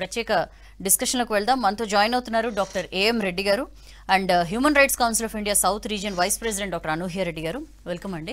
ప్రత్యేక డిస్కషన్లోకి వెళ్దాం మనతో జాయిన్ అవుతున్నారు డాక్టర్ ఏఎం రెడ్డి గారు and human rights council of India south region vice president doctor Anuhya Reddy గారు వెల్కమ్ అండి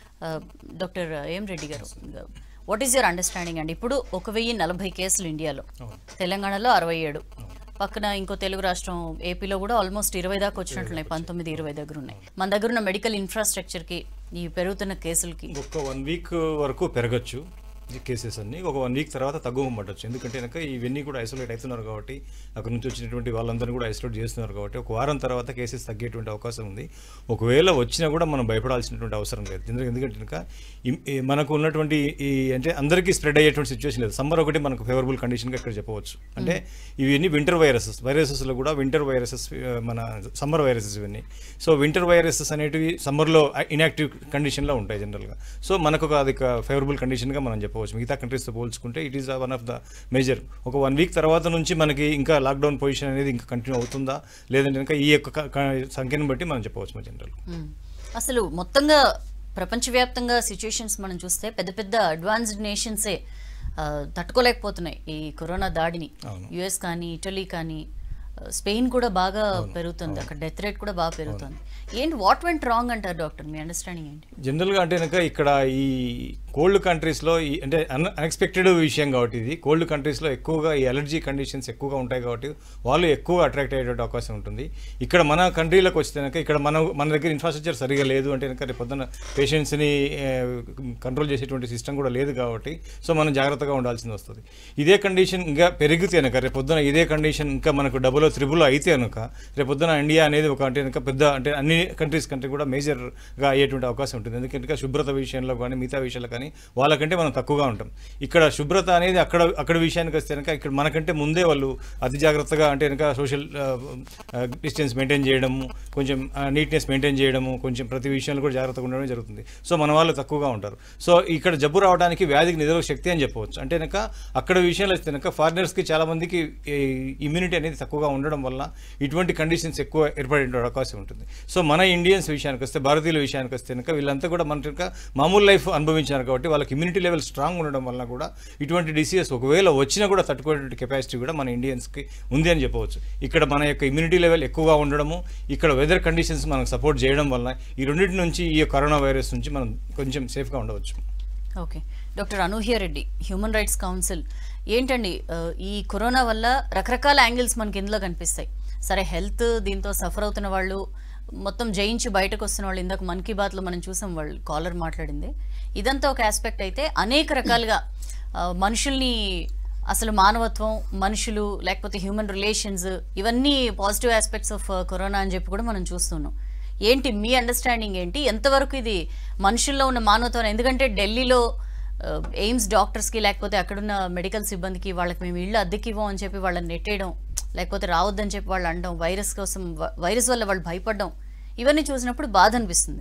డాక్టర్ ఏఎం రెడ్డి గారు వాట్ ఈస్ యువర్ అండర్స్టాండింగ్ అండి ఇప్పుడు ఒక వెయ్యి నలభై కేసులు ఇండియాలో తెలంగాణలో అరవై ఏడు పక్కన ఇంకో తెలుగు రాష్ట్రం ఏపీలో కూడా ఆల్మోస్ట్ ఇరవై దాకా వచ్చినట్లున్నాయి పంతొమ్మిది ఇరవై దగ్గర ఉన్నాయి మన దగ్గర ఉన్న మెడికల్ ఇన్ఫ్రాస్ట్రక్చర్కి ఈ పెరుగుతున్న కేసులకి ఒక వన్ వీక్ వరకు పెరగచ్చు ఈ కేసెస్ అన్ని ఒక వన్ వీక్ తర్వాత తగ్గుము పట్టచ్చు ఎందుకంటే కనుక ఇవన్నీ కూడా ఐసోలేట్ అవుతున్నారు కాబట్టి అక్కడ నుంచి వచ్చినటువంటి వాళ్ళందరినీ కూడా ఐసోలేట్ చేస్తున్నారు కాబట్టి ఒక వారం తర్వాత కేసెస్ తగ్గేటువంటి అవకాశం ఉంది ఒకవేళ వచ్చినా కూడా మనం భయపడాల్సినటువంటి అవసరం లేదు ఎందుకంటే ఎందుకంటే కనుక ఈ- ఈ మనకు ఉన్నటువంటి ఈ అంటే అందరికీ స్ప్రెడ్ అయ్యేటువంటి సిచ్యువేషన్ లేదు సమ్మర్ ఒకటి మనకు ఫేవరబుల్ కండిషన్గా ఇక్కడ చెప్పవచ్చు అంటే ఇవన్నీ వింటర్ వైరసెస్ వైరసెస్లో కూడా వింటర్ వైరసెస్ మన సమ్మర్ వైరసెస్ ఇవన్నీ సో వింటర్ వైరసెస్ అనేటివి సమ్మర్లో ఇన్యాక్టివ్ కండిషన్లో ఉంటాయి జనరల్గా సో మనకు ఒక అది ఫేవరబుల్ కండిషన్గా మనం చెప్పవచ్చు మిగతా కంట్రీస్తో పోల్చుకుంటే it is one of the major ఒక వన్ వీక్ తర్వాత నుంచి మనకి ఇంకా లాక్డౌన్ పొజిషన్ అనేది ఇంకా కంటిన్యూ అవుతుందా లేదంటే ఇంకా ఈ యొక్క క- క- సంఖ్యను బట్టి మనం చెప్పవచ్చు జనరల్ మ్మ్. అసలు మొత్తంగా ప్రపంచవ్యాప్తంగా సిచ్యుయేషన్స్ మనం చూస్తే పెద్ద పెద్ద అడ్వాన్స్డ్ నేషన్సే ఆ, తట్టుకోలేకపోతున్నాయి ఈ కరోనా దాడిని అవును. యుఎస్ కానీ ఇటలీ కానీ ఆ, స్పెయిన్ కూడా బాగా పెరుగుతుంది అక్కడ డెత్ రేట్ కూడా బాగా పెరుగుతుంది ఏంటి వాట్ వెంట్ రాంగ్ అంటారు డాక్టర్ మీ అండర్స్టాండింగ్ ఏంటి జనరల్గా అంటే కనుక ఇక్కడ ఈ కోల్డ్ కంట్రీస్లో ఈ అంటే అన్ అన్ఎక్స్పెక్టెడ్ విషయం కాబట్టి ఇది కోల్డ్ కంట్రీస్లో ఎక్కువగా ఈ అలర్జీ కండిషన్స్ ఎక్కువగా ఉంటాయి కాబట్టి వాళ్ళు ఎక్కువ అట్రాక్ట్ అయ్యేటువంటి అవకాశం ఉంటుంది ఇక్కడ మన కంట్రీలోకి వస్తే కనుక ఇక్కడ మన మన దగ్గర ఇన్ఫ్రాస్ట్రక్చర్ సరిగా లేదు అంటే కనుక రేపు పొద్దున్న పేషెంట్స్ని కంట్రోల్ చేసేటువంటి సిస్టమ్ కూడా లేదు కాబట్టి సో మనం జాగ్రత్తగా ఉండాల్సింది వస్తుంది ఇదే కండిషన్ ఇంకా పెరిగితే కనుక రేపు పొద్దున ఇదే కండిషన్ ఇంకా మనకు డబుల్ త్రిబుల్ అయితే కనుక రేపు పొద్దున ఇండియా అనేది ఒక అంటే కనుక పెద్ద అంటే అన్ని కంట్రీస్ కంటే కూడా మేజర్గా అయ్యేటువంటి అవకాశం ఉంటుంది ఎందుకంటే శుభ్రత విషయంలో కానీ మిగతా విషయాల్లో కానీ వాళ్ళకంటే మనం తక్కువగా ఉంటాం ఇక్కడ శుభ్రత అనేది అక్కడ అక్కడ విషయానికి వస్తే కనుక ఇక్కడ మనకంటే ముందే వాళ్ళు అతి జాగ్రత్తగా అంటే కనుక సోషల్ డిస్టెన్స్ మెయింటైన్ చేయడము కొంచెం నీట్నెస్ మెయింటైన్ చేయడము కొంచెం ప్రతి విషయంలో కూడా జాగ్రత్తగా ఉండడం జరుగుతుంది సో మన వాళ్ళు తక్కువగా ఉంటారు సో ఇక్కడ జబ్బు రావడానికి వ్యాధికి నిరోధక శక్తి అని చెప్పవచ్చు అంటే కనుక అక్కడ విషయాలు వస్తే కనుక ఫారినర్స్కి చాలా మందికి ఇమ్యూనిటీ అనేది తక్కువగా ఉండడం వల్ల ఇటువంటి కండిషన్స్ ఎక్కువ ఏర్పడే అవకాశం ఉంటుంది సో మన ఇండియన్స్ విషయానికి వస్తే భారతీయుల విషయానికి వస్తే కనుక వీళ్ళంతా కూడా మన కనుక మామూలు లైఫ్ అనుభవించారు కాబట్టి వాళ్ళకి ఇమ్యూనిటీ లెవెల్ స్ట్రాంగ్ ఉండడం వల్ల కూడా ఇటువంటి డిసీజెస్ ఒకవేళ వచ్చినా కూడా తట్టుకునేటువంటి కెపాసిటీ కూడా మన ఇండియన్స్కి ఉంది అని చెప్పవచ్చు ఇక్కడ మన యొక్క ఇమ్యూనిటీ లెవెల్ ఎక్కువగా ఉండడము ఇక్కడ వెదర్ కండిషన్స్ మనకు సపోర్ట్ చేయడం వల్ల ఈ రెండింటి నుంచి ఈ కరోనా వైరస్ నుంచి మనం కొంచెం సేఫ్గా ఉండవచ్చు okay doctor Anuhya Reddy human rights council ఏంటండి ఆ, ఈ కరోనా వల్ల రకరకాల యాంగిల్స్ మనకి ఇందులో కనిపిస్తాయి సరే హెల్త్ దీంతో సఫర్ అవుతున్న వాళ్ళు మొత్తం జయించి బయటకు వస్తున్న వాళ్ళు ఇందాక మన్ కీ బాత్లో మనం చూసాం వాళ్ళు కాలర్ మాట్లాడింది ఇదంతా ఒక ఆస్పెక్ట్ అయితే అనేక రకాలుగా ఆ, మనుషుల్ని అసలు మానవత్వం మనుషులు లేకపోతే హ్యూమన్ రిలేషన్స్ ఇవన్నీ పాజిటివ్ ఆస్పెక్ట్స్ ఆఫ్ కరోనా అని చెప్పి కూడా మనం చూస్తున్నాం ఏంటి మీ అండర్స్టాండింగ్ ఏంటి ఎంతవరకు ఇది మనుషుల్లో ఉన్న మానవత్వం ఎందుకంటే ఢిల్లీలో ఆ, ఎయిమ్స్ డాక్టర్స్కి లేకపోతే అక్కడున్న మెడికల్ సిబ్బందికి వాళ్ళకి మేము ఇళ్ళు అద్దెకి ఇవ్వం అని చెప్పి వాళ్ళని నెట్టేయడం లేకపోతే రావద్దని చెప్పి వాళ్ళు అనడం వైరస్ కోసం వ- వైరస్ వల్ల వాళ్ళు భయపడడం ఇవన్నీ చూసినప్పుడు బాధ అనిపిస్తుంది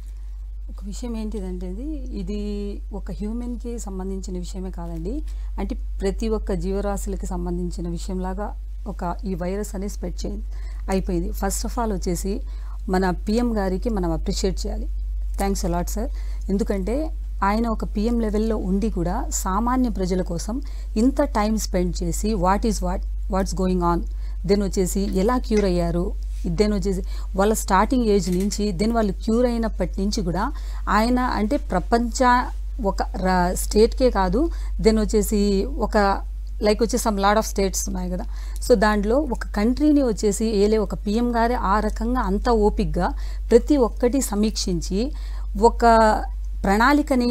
ఒక విషయం ఏంటిదంటే ఇది ఇది ఒక హ్యూమన్కి సంబంధించిన విషయమే కాదండి అంటే ప్రతి ఒక్క జీవరాశులకి సంబంధించిన విషయంలాగా ఒక ఈ వైరస్ అనేది స్ప్రెడ్ చే అయిపోయింది ఫస్ట్ ఆఫ్ ఆల్ వచ్చేసి మన పిఎం గారికి మనం అప్రిషియేట్ చేయాలి థ్యాంక్స్ అలాట్ సార్ ఎందుకంటే ఆయన ఒక పిఎం లెవెల్లో ఉండి కూడా సామాన్య ప్రజల కోసం ఇంత టైం స్పెండ్ చేసి what is what what's going on then వచ్చేసి ఎలా క్యూర్ అయ్యారు దెన్ వచ్చేసి వాళ్ళ స్టార్టింగ్ ఏజ్ నుంచి దెన్ వాళ్ళు క్యూర్ అయినప్పటి నుంచి కూడా ఆయన అంటే ప్రపంచ ఒక రా- స్టేట్కే కాదు దెన్ వచ్చేసి ఒక లైక్ వచ్చేసి సమ్ లాడ్ ఆఫ్ స్టేట్స్ ఉన్నాయి కదా సో దాంట్లో ఒక కంట్రీని వచ్చేసి ఏలే ఒక పిఎం గారే ఆ రకంగా అంత ఓపిక్గా ప్రతి ఒక్కటి సమీక్షించి ఒక ప్రణాళికని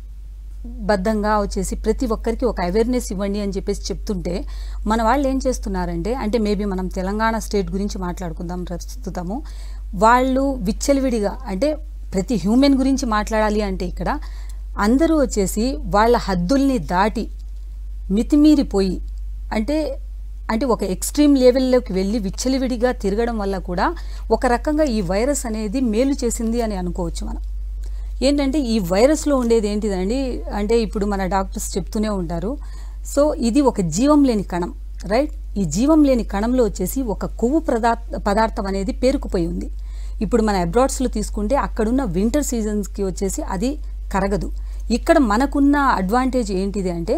బద్ధంగా వచ్చేసి ప్రతి ఒక్కరికి ఒక అవేర్నెస్ ఇవ్వండి అని చెప్పేసి చెప్తుంటే మన వాళ్ళు ఏం చేస్తున్నారంటే అంటే మేబీ మనం తెలంగాణ స్టేట్ గురించి మాట్లాడుకుందాం ప్రస్తుతము వాళ్ళు విచ్చలవిడిగా అంటే ప్రతి హ్యూమెన్ గురించి మాట్లాడాలి అంటే ఇక్కడ అందరూ వచ్చేసి వాళ్ళ హద్దుల్ని దాటి మితిమీరిపోయి అంటే అంటే ఒక ఎక్స్ట్రీమ్ లెవెల్లోకి వెళ్ళి విచ్చలవిడిగా తిరగడం వల్ల కూడా ఒక రకంగా ఈ వైరస్ అనేది మేలు చేసింది అని అనుకోవచ్చు మనం ఏంటంటే ఈ వైరస్లో ఉండేది ఏంటిదండి అంటే ఇప్పుడు మన డాక్టర్స్ చెప్తూనే ఉంటారు సో ఇది ఒక జీవం లేని కణం రైట్ ఈ జీవం లేని కణంలో వచ్చేసి ఒక కొవ్వు పదార్థ పదార్థం అనేది పేరుకుపోయి ఉంది ఇప్పుడు మన అబ్రాడ్స్లో తీసుకుంటే అక్కడున్న వింటర్ సీజన్స్కి వచ్చేసి అది కరగదు ఇక్కడ మనకున్న అడ్వాంటేజ్ ఏంటిది అంటే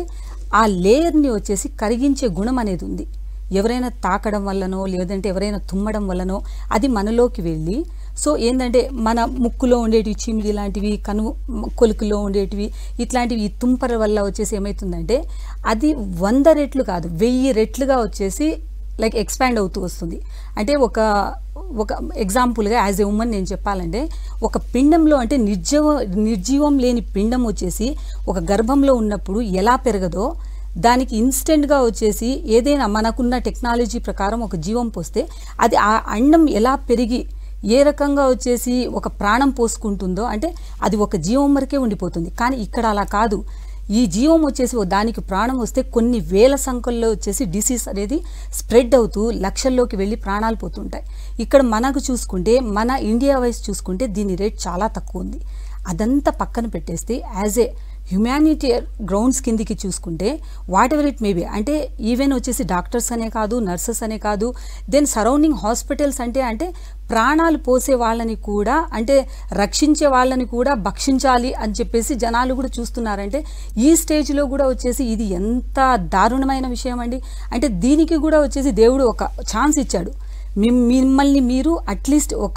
ఆ లేయర్ని వచ్చేసి కరిగించే గుణం అనేది ఉంది ఎవరైనా తాకడం వల్లనో లేదంటే ఎవరైనా తుమ్మడం వల్లనో అది మనలోకి వెళ్ళి సో ఏంటంటే మన ముక్కులో ఉండేటివి చిమిడి లాంటివి కను కొలుకులో ఉండేటివి ఇట్లాంటివి ఈ తుంపర వల్ల వచ్చేసి ఏమవుతుందంటే అది వంద రెట్లు కాదు వెయ్యి రెట్లుగా వచ్చేసి లైక్ ఎక్స్పాండ్ అవుతూ వస్తుంది అంటే ఒక ఒక ఎగ్జాంపుల్గా యాజ్ ఎ ఉమెన్ నేను చెప్పాలంటే ఒక పిండంలో అంటే నిర్జీవ నిర్జీవం లేని పిండం వచ్చేసి ఒక గర్భంలో ఉన్నప్పుడు ఎలా పెరగదో దానికి ఇన్స్టెంట్గా వచ్చేసి ఏదైనా మనకున్న టెక్నాలజీ ప్రకారం ఒక జీవం పోస్తే అది ఆ అండం ఎలా పెరిగి ఏ రకంగా వచ్చేసి ఒక ప్రాణం పోసుకుంటుందో అంటే అది ఒక జీవం వరకే ఉండిపోతుంది కానీ ఇక్కడ అలా కాదు ఈ జీవం వచ్చేసి ఓ దానికి ప్రాణం వస్తే కొన్ని వేల సంఖ్యల్లో వచ్చేసి డిసీజ్ అనేది స్ప్రెడ్ అవుతూ లక్షల్లోకి వెళ్ళి ప్రాణాలు పోతుంటాయి ఇక్కడ మనకు చూసుకుంటే మన ఇండియా వైజ్ చూసుకుంటే దీని రేట్ చాలా తక్కువ ఉంది అదంతా పక్కన పెట్టేస్తే యాజ్ ఏ హ్యుమానిటేర్ గ్రౌండ్స్ కిందికి చూసుకుంటే వాట్ ఎవర్ ఇట్ మేబీ అంటే ఈవెన్ వచ్చేసి డాక్టర్స్ అనే కాదు నర్సెస్ అనే కాదు దెన్ సరౌండింగ్ హాస్పిటల్స్ అంటే అంటే ప్రాణాలు పోసే వాళ్ళని కూడా అంటే రక్షించే వాళ్ళని కూడా భక్షించాలి అని చెప్పేసి జనాలు కూడా చూస్తున్నారంటే ఈ స్టేజ్లో కూడా వచ్చేసి ఇది ఎంత దారుణమైన విషయం అండి అంటే దీనికి కూడా వచ్చేసి దేవుడు ఒక ఛాన్స్ ఇచ్చాడు మిమ్- మిమ్మల్ని మీరు అట్లీస్ట్ ఒక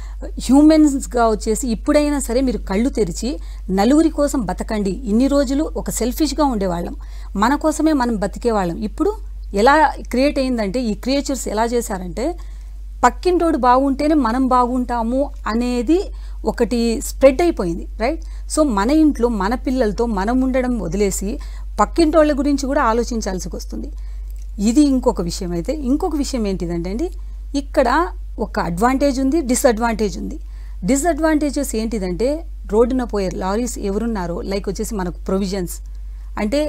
హ్యూమన్స్గా వచ్చేసి ఇప్పుడైనా సరే మీరు కళ్ళు తెరిచి నలుగురి కోసం బతకండి ఇన్ని రోజులు ఒక సెల్ఫిష్గా ఉండేవాళ్ళం మన కోసమే మనం బతికేవాళ్ళం ఇప్పుడు ఎలా క్రియేట్ అయిందంటే ఈ క్రియేచర్స్ ఎలా చేశారంటే పక్కింటోడు బాగుంటేనే మనం బాగుంటాము అనేది ఒకటి స్ప్రెడ్ అయిపోయింది రైట్ సో మన ఇంట్లో మన పిల్లలతో మనం ఉండడం వదిలేసి పక్కింటోళ్ళ గురించి కూడా ఆలోచించాల్సి వస్తుంది ఇది ఇంకొక విషయం అయితే ఇంకొక విషయం ఏంటిదంటే అండి ఇక్కడ ఒక అడ్వాంటేజ్ ఉంది డిసడ్వాంటేజ్ ఉంది డిసడ్వాంటేజెస్ ఏంటిదంటే రోడ్డున పోయే లారీస్ ఎవరున్నారో లైక్ వచ్చేసి మనకు ప్రొవిజన్స్ అంటే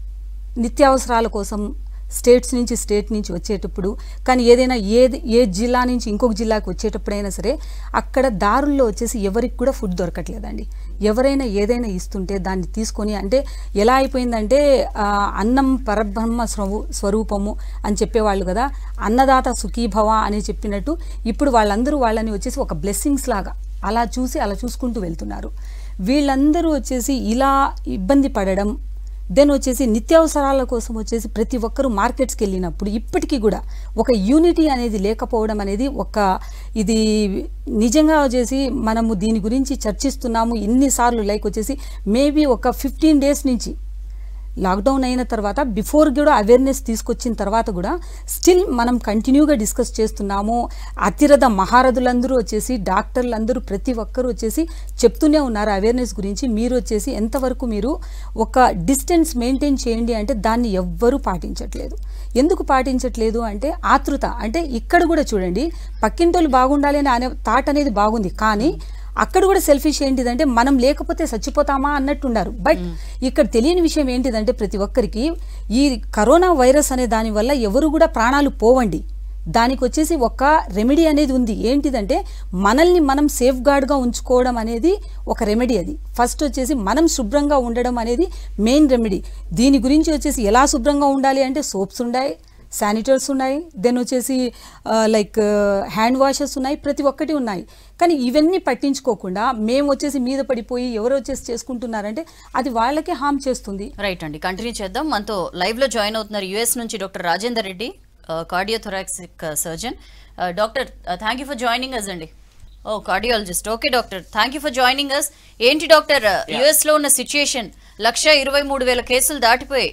నిత్యావసరాల కోసం స్టేట్స్ నుంచి స్టేట్ నుంచి వచ్చేటప్పుడు కానీ ఏదైనా ఏది ఏ జిల్లా నుంచి ఇంకొక జిల్లాకి వచ్చేటప్పుడైనా సరే అక్కడ దారుల్లో వచ్చేసి ఎవరికి కూడా ఫుడ్ దొరకట్లేదండి ఎవరైనా ఏదైనా ఇస్తుంటే దాన్ని తీసుకొని అంటే ఎలా అయిపోయిందంటే ఆ, అన్నం పరబ్రహ్మ స్వరూ- స్వరూపము అని చెప్పేవాళ్ళు కదా అన్నదాత సుఖీభవ అని చెప్పినట్టు ఇప్పుడు వాళ్ళందరూ వాళ్ళని వచ్చేసి ఒక బ్లెస్సింగ్స్ లాగా అలా చూసి అలా చూసుకుంటూ వెళ్తున్నారు వీళ్ళందరూ వచ్చేసి ఇలా ఇబ్బంది పడడం దెన్ వచ్చేసి నిత్యావసరాల కోసం వచ్చేసి ప్రతి ఒక్కరూ మార్కెట్స్కి వెళ్ళినప్పుడు ఇప్పటికీ కూడా ఒక యూనిటీ అనేది లేకపోవడం అనేది ఒక ఇది నిజంగా వచ్చేసి మనము దీని గురించి చర్చిస్తున్నాము ఎన్నిసార్లు లైక్ వచ్చేసి మేబీ ఒక ఫిఫ్టీన్ డేస్ నుంచి లాక్డౌన్ అయిన తర్వాత బిఫోర్ కూడా అవేర్నెస్ తీసుకొచ్చిన తర్వాత కూడా స్టిల్ మనం కంటిన్యూగా డిస్కస్ చేస్తున్నాము అతిరథ మహారథులందరూ వచ్చేసి డాక్టర్లు అందరూ ప్రతి ఒక్కరూ వచ్చేసి చెప్తూనే ఉన్నారు అవేర్నెస్ గురించి మీరు వచ్చేసి ఎంతవరకు మీరు ఒక డిస్టెన్స్ మెయింటైన్ చేయండి అంటే దాన్ని ఎవ్వరూ పాటించట్లేదు ఎందుకు పాటించట్లేదు అంటే ఆతృత అంటే ఇక్కడ కూడా చూడండి పక్కింటోళ్ళు బాగుండాలి అని అనే థాట్ అనేది బాగుంది కానీ అక్కడ కూడా సెల్ఫిష్ ఏంటిదంటే మనం లేకపోతే చచ్చిపోతామా అన్నట్టున్నారు బట్ ఇక్కడ తెలియని విషయం ఏంటిదంటే ప్రతి ఒక్కరికి ఈ కరోనా వైరస్ అనే దాని వల్ల ఎవరు కూడా ప్రాణాలు పోవండి దానికి వచ్చేసి ఒక రెమెడీ అనేది ఉంది ఏంటిదంటే మనల్ని మనం సేఫ్ గార్డ్గా ఉంచుకోవడం అనేది ఒక రెమెడీ అది ఫస్ట్ వచ్చేసి మనం శుభ్రంగా ఉండడం అనేది మెయిన్ రెమెడీ దీని గురించి వచ్చేసి ఎలా శుభ్రంగా ఉండాలి అంటే సోప్స్ ఉన్నాయి శానిటర్స్ ఉన్నాయి దెన్ వచ్చేసి లైక్ హ్యాండ్ వాషెస్ ఉన్నాయి ప్రతి ఒక్కటి ఉన్నాయి కానీ ఇవన్నీ పట్టించుకోకుండా మేము వచ్చేసి మీద పడిపోయి ఎవరు వచ్చేసి చేసుకుంటున్నారంటే అది వాళ్ళకే హామ్ చేస్తుంది రైట్ అండి కంటిన్యూ చేద్దాం మనతో లైవ్ లో జాయిన్ అవుతున్నారు యుఎస్ నుంచి doctor Rajender Reddy cardiothoracic surgeon doctor thank you for joining us అండి ఓ cardiologist okay doctor thank you for joining us ఏంటి డాక్టర్ యుఎస్ లో ఉన్న సిచ్యుయేషన్ లక్ష ఇరవై మూడు వేల కేసులు దాటిపోయాయి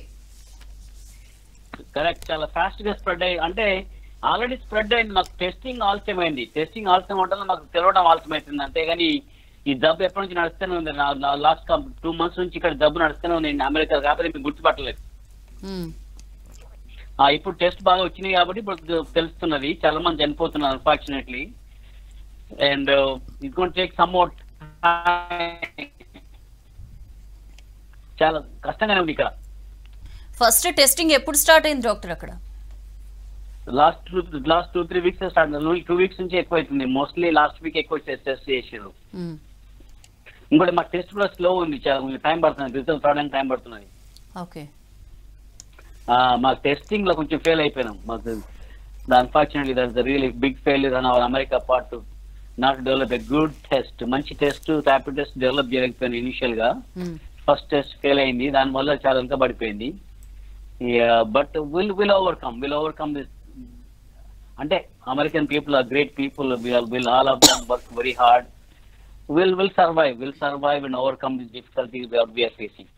కరెక్ట్ చాలా ఫాస్ట్ గా స్ప్రెడ్ అయ్యి అంటే ఆల్రెడీ స్ప్రెడ్ అయింది మాకు టెస్టింగ్ ఆలస్యం అయింది టెస్టింగ్ ఆలస్యం అవడం మాకు తెలవడం ఆలస్యం అవుతుంది అంతేగాని ఈ జబ్బు ఎప్పటి నుంచి నడుస్తూనే ఉంది లాస్ట్ టూ మంత్స్ నుంచి ఇక్కడ జబ్బు నడుస్తూనే ఉంది అమెరికా కాకపోతే మీకు గుర్తుపట్టలేదు మ్మ్. ఆ, ఇప్పుడు టెస్ట్ బాగా వచ్చినాయి కాబట్టి ఇప్పుడు తెలుస్తున్నది చాలా మంది చనిపోతున్నారు unfortunately and it gonna take some more చాలా కష్టంగానే ఉంది ఇక్కడ ఫస్ట్ టెస్టింగ్ ఎప్పుడు స్టార్ట్ అయింది డాక్టర్ అక్కడ last two last two three weeks start two weeks నుంచి ఎక్కువ అవుతుంది మోస్ట్లీ లాస్ట్ వీక్ ఎక్కువ టెస్ట్ చేసారు మ్మ్. ఇంకోటి మా టెస్ట్ కూడా స్లో ఉంది చాలా టైం పడుతుంది రిజల్ట్ రావడానికి టైం పడుతున్నది ఓకే ఆ, మాకు టెస్టింగ్ లో కొంచెం ఫెయిల్ అయిపోయినాం మాకు unfortunately that really big failure on our America part not develop a good test మంచి టెస్ట్ ర్యాపిడ్ టెస్ట్ డెవలప్ చేయలేకపోయింది ఇనిషియల్ గా మ్మ్. ఫస్ట్ టెస్ట్ ఫెయిల్ అయింది దానివల్ల చాలా ఇంకా పడిపోయింది but will will overcome will overcome this అంటే American people are great people will all of them work very hard will will survive will survive and overcome this difficulties we're facing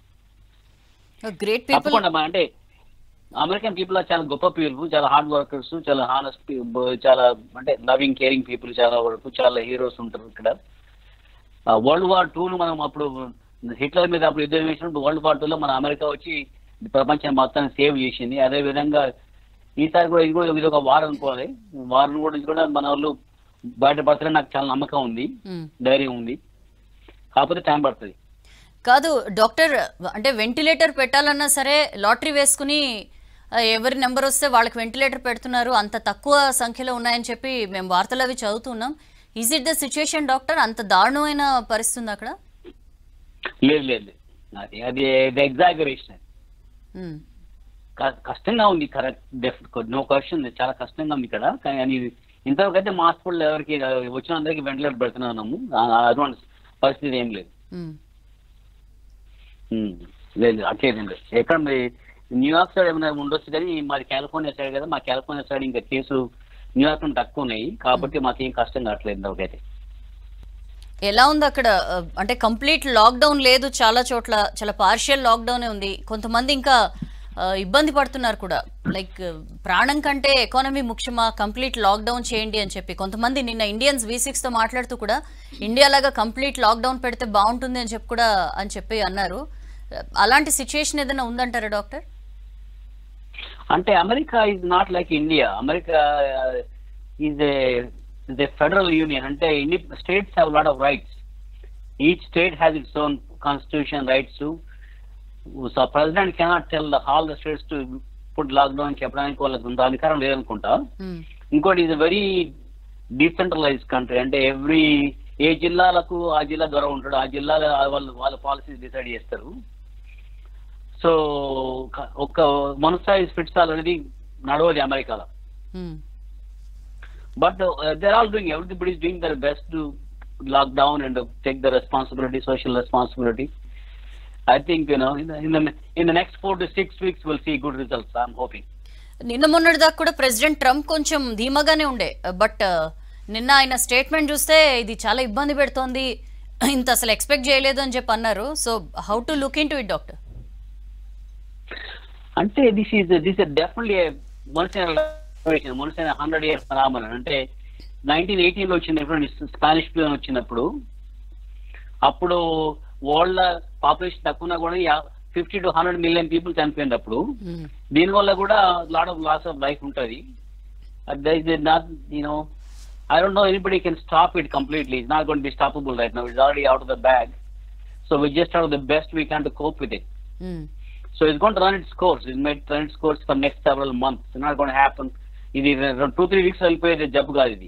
great people తప్పకుండా మా- అంటే American people చాలా గొప్ప people చాలా hard workers చాలా honest చాలా అంటే loving caring people చాలా వరకు చాలా హీరోస్ ఉంటారు ఇక్కడ వరల్డ్ వార్ టూను మనం అప్పుడు హిట్లర్ మీద అప్పుడు యుద్ధం చేసినప్పుడు వరల్డ్ వార్ టూలో మన అమెరికా వచ్చి ప్రపంచం మొత్తాన్ని సేవ్ చేసింది అదే విధంగా ఈసారి కూడా ఇది కూడా ఇది ఒక వార్ అనుకోవాలి వారం కూడా ఇది కూడా మన వాళ్ళు బయటపడతారని నాకు చాలా నమ్మకం ఉంది ధైర్యం ఉంది కాకపోతే టైం పడుతుంది కాదు డాక్టర్ అంటే వెంటిలేటర్ పెట్టాలన్నా సరే లాటరీ వేసుకుని ఆ, ఎవరి నెంబర్ వస్తే వాళ్ళకి వెంటిలేటర్ పెడుతున్నారు అంత తక్కువ సంఖ్యలో ఉన్నాయని చెప్పి మేము వార్తలు అవి చదువుతున్నాం is it the situation doctor అంత దారుణమైన పరిస్థితి ఉంది అక్కడ లేదు లేదు లేదు. అది అది ఎగ్జాగరేషన్ ఉమ్, క- కష్టంగా ఉంది కరెక్ట్ నో క్వశ్చన్ చాలా కష్టంగా ఉంది ఇక్కడ కానీ అది ఇంతవరకు అయితే మా హాస్పిటల్ ఎవరికి ఆ, వచ్చిన అందరికి వెంటిలేటర్ పెడుతున్నాము ఆ- అటువంటి పరిస్థితి ఏం లేదు ఉమ్. ఉమ్, లేదు అట్లేదండి లేదు ఎక్కడ మరి న్యూయార్క్ సైడ్ ఏమైనా ఉండొచ్చు కానీ మాది కాలిఫోర్నియా సైడ్ కదా మా కాలిఫోర్నియా సైడ్ ఇంకా కేసు న్యూయార్క్ నుండి తక్కువ ఉన్నాయి కాబట్టి మాకేం కష్టం కావట్లేదు ఇంతవరకైతే ఎలా ఉంది అక్కడ ఆ, అంటే కంప్లీట్ లాక్డౌన్ లేదు చాలా చోట్ల చాలా పార్షియల్ లాక్డౌనే ఉంది కొంతమంది ఇంకా ఆ, ఇబ్బంది పడుతున్నారు కూడా లైక్ ప్రాణం కంటే ఎకానమీ ముఖ్యమా కంప్లీట్ లాక్డౌన్ చేయండి అని చెప్పి కొంతమంది నిన్న ఇండియన్స్ వి తో మాట్లాడుతూ కూడా ఇండియా లాగా కంప్లీట్ లాక్డౌన్ పెడితే బాగుంటుంది అని చెప్పి కూడా అని చెప్పి అన్నారు అలాంటి సిచ్యుయేషన్ ఏదైనా ఉందంటారా డాక్టర్ అంటే America is not like India America is is a federal union అంటే ఇన్ని states have lot of rights each state has its own constitution rights so president cannot tell the all the states to put lockdown చెప్పడానికి వాళ్ళకి అంత అధికారం లేదనుకుంటా ఉమ్, ఇంకోటి ఇది వెరీ డీసెంట్రలైజ్ కంట్రీ అంటే ఎవ్రీ ఏ జిల్లాలకు ఆ జిల్లా ద్వారా ఉంటాడు ఆ జిల్లాలో వాళ్ళు వాళ్ళ పాలసీస్ డిసైడ్ చేస్తారు సో ఒక వన్ సైజ్ ఫిట్స్ ఆల్ అనేది నడవది అమెరికాలో um, but they're all doing everybody is doing their best to lock down and take the responsibility social responsibility I think you know in in the next four to six weeks will see good results I'm hoping నిన్న మొన్నటి దాకా కూడా president Trump కొంచెం ధీమాగానే ఉండే but నిన్న ఆయన statement చూస్తే ఇది చాలా ఇబ్బంది పెడుతోంది ఇంత అసలు ఎక్స్పెక్ట్ చేయలేదు అని చెప్పి అన్నారు so how to look into it doctor అంటే దిస్ ఈజ్ దిస్ డెఫినెట్లీ మనిషి మనిషి హండ్రెడ్ ఇయర్స్ ఫినామినల్ అంటే నైన్టీన్ ఎయిటీన్ లో వచ్చినప్పుడు స్పానిష్ ఫ్లూ అని వచ్చినప్పుడు అప్పుడు వరల్డ్ పాపులేషన్ తక్కువ కూడా fifty to hundred million people చనిపోయినప్పుడు దీనివల్ల కూడా lot of loss of life ఉంటుంది not you know I don't know anybody can stop it completely it's not gonna be stoppable right now it's already out of the bag so we just out the best we can to cope with it So it's going to run its course. It might run its course for next several months. It's not going to happen. ఇది two three weeks వెళ్ళిపోయేది జబ్బు కాదు ఇది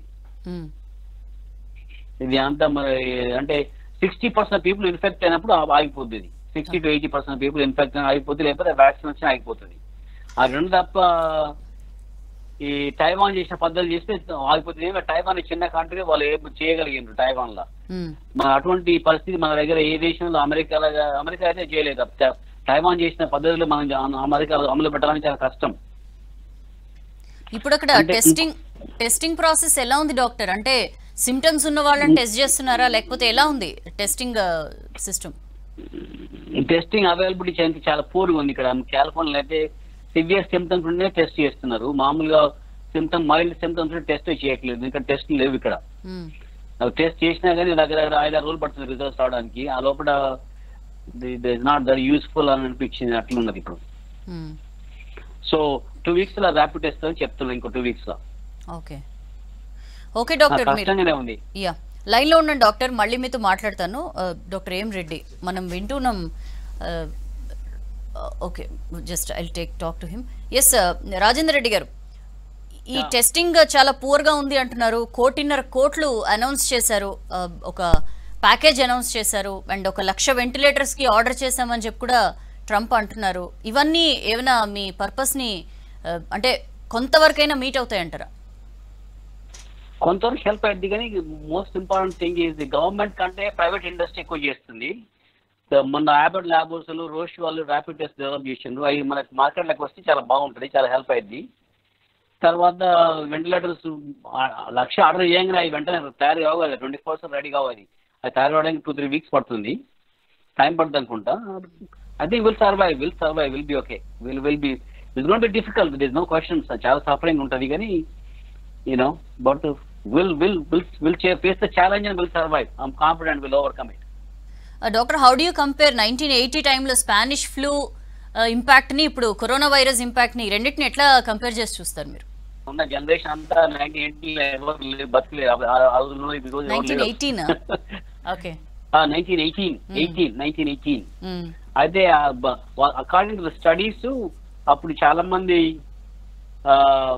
ఇది అంతా మరి అంటే sixty percent people infect అయినప్పుడు ఆ- ఆగిపోద్ది ఇది sixty to eighty percent people infect అయిన ఆగిపోద్ది లేకపోతే వ్యాక్సిన్ వచ్చిన ఆగిపోతుంది ఆ రెండు తప్ప ఈ టైవాన్ చేసిన పద్ధతులు చేస్తే ఆగిపోతుంది ఏమో టైవాన్ చిన్న కంట్రీ వాళ్ళు ఏం చేయగలిగారు టైవాన్ లో మన అటువంటి పరిస్థితి మన దగ్గర ఏ దేశంలో అమెరికా అమెరికా అయితే చేయలేదు ట- టైవాన్ చేసిన పద్ధతులు మనం జా- అమెరికాలో అమలు పెట్టడానికి చాలా కష్టం ఇప్పుడు అక్కడ అంటే టెస్టింగ్ టెస్టింగ్ ప్రాసెస్ ఎలా ఉంది డాక్టర్ అంటే సిమ్టమ్స్ ఉన్న వాళ్ళని టెస్ట్ చేస్తున్నారా లేకపోతే ఎలా ఉంది టెస్టింగ్ సిస్టమ్ టెస్టింగ్ అవైలబిలిటీ చేయడానికి చాలా పూర్గా ఉంది ఇక్కడ కాలిఫోర్నియా అయితే సివియర్ సిమ్టమ్స్ ఉంటే టెస్ట్ చేస్తున్నారు మామూలుగా సిమ్టమ్ మైల్డ్ సిమ్టమ్స్ టెస్ట్ చేయట్లేదు ఇక్కడ టెస్ట్ లేవు ఇక్కడ టెస్ట్ చేసినా కానీ దగ్గర దగ్గర ఐదారు రోజులు పడుతుంది రిజల్ట్స్ రావడానికి ఆ లోపల ఇస్ నాట్ దర్ యూస్ఫుల్ అని అనిపించింది అట్లున్నది ఇప్పుడు సో టూ వీక్స్ లో ర్యాపిడ్ టెస్ట్ అని చెప్తున్నాను ఇంకో టూ వీక్స్ లో ఓకే ఓకే డాక్టర్ మీరు కష్టంగానే ఉంది యా లైన్లో ఉండండి డాక్టర్ మళ్ళీ మీతో మాట్లాడతాను ఆ, డాక్టర్ ఏం రెడ్డి మనం వింటున్నాం ఆ, okay just I take talk to him S Rajender Reddy garu ఈ టెస్టింగ్ చాలా పూర్గా ఉంది అంటున్నారు కోటిన్నర కోట్లు అనౌన్స్ చేశారు ఆ, ఒక ప్యాకేజ్ అనౌన్స్ చేశారు అండ్ ఒక లక్ష వెంటిలేటర్స్కి ఆర్డర్ చేశామని చెప్పి కూడా ట్రంప్ అంటున్నారు ఇవన్నీ ఏమైనా మీ పర్పస్ని ఆ, అంటే కొంతవరకైనా మీట్ అవుతాయంటారా కొంతవరకు హెల్ప్ అయింది కానీ most important thing is the government కంటే ప్రైవేట్ ఇండస్ట్రీ ఎక్కువ చేస్తుంది మొన్న యాబర్ట్ ల్యాబోర్స్ రోష్ వాళ్ళు ర్యాపిడ్ టెస్ట్ డెవలప్ చేసిండ్రు అవి మనకి మార్కెట్లోకి వస్తే చాలా బాగుంటుంది చాలా హెల్ప్ అయింది తర్వాత వెంటిలేటర్స్ లక్ష ఆర్డర్ చేయగానే అవి వెంటనే తయారు కావాలి ట్వంటీ ఫోర్ అవర్స్ రెడీ కావాలి అది తయారు కావడానికి టూ త్రీ వీక్స్ పడుతుంది టైం పడుతుంది అనుకుంటా I think will survive will survive will be okay will will be it's gonna be difficult this no questions చాలా సఫరింగ్ ఉంటుంది కానీ you know but will will will will face the challenge and will survive I'm confident will overcome it doctor how do you compare nineteen eighty టైంలో Spanish flu ఇంపాక్ట్ని ఇప్పుడు corona virus ఇంపాక్ట్ని రెండింటిని ఎట్లా compare చేసి చూస్తారు మీరు ఉన్న జనరేషన్ అంతా నైన్టీన్ ఎయిటీ ఎవరు లేరు, బతకలేరు ఆ- ఆ- ఆ రోజుల్లో ఈ రోజు ఎవరు నైన్టీన్ లేరు. Eighteen okay nineteen eighteen eighteen nineteen eighteen అయితే అకార్డింగ్ టు ద స్టడీస్ అప్పుడు చాలా మంది ఆ,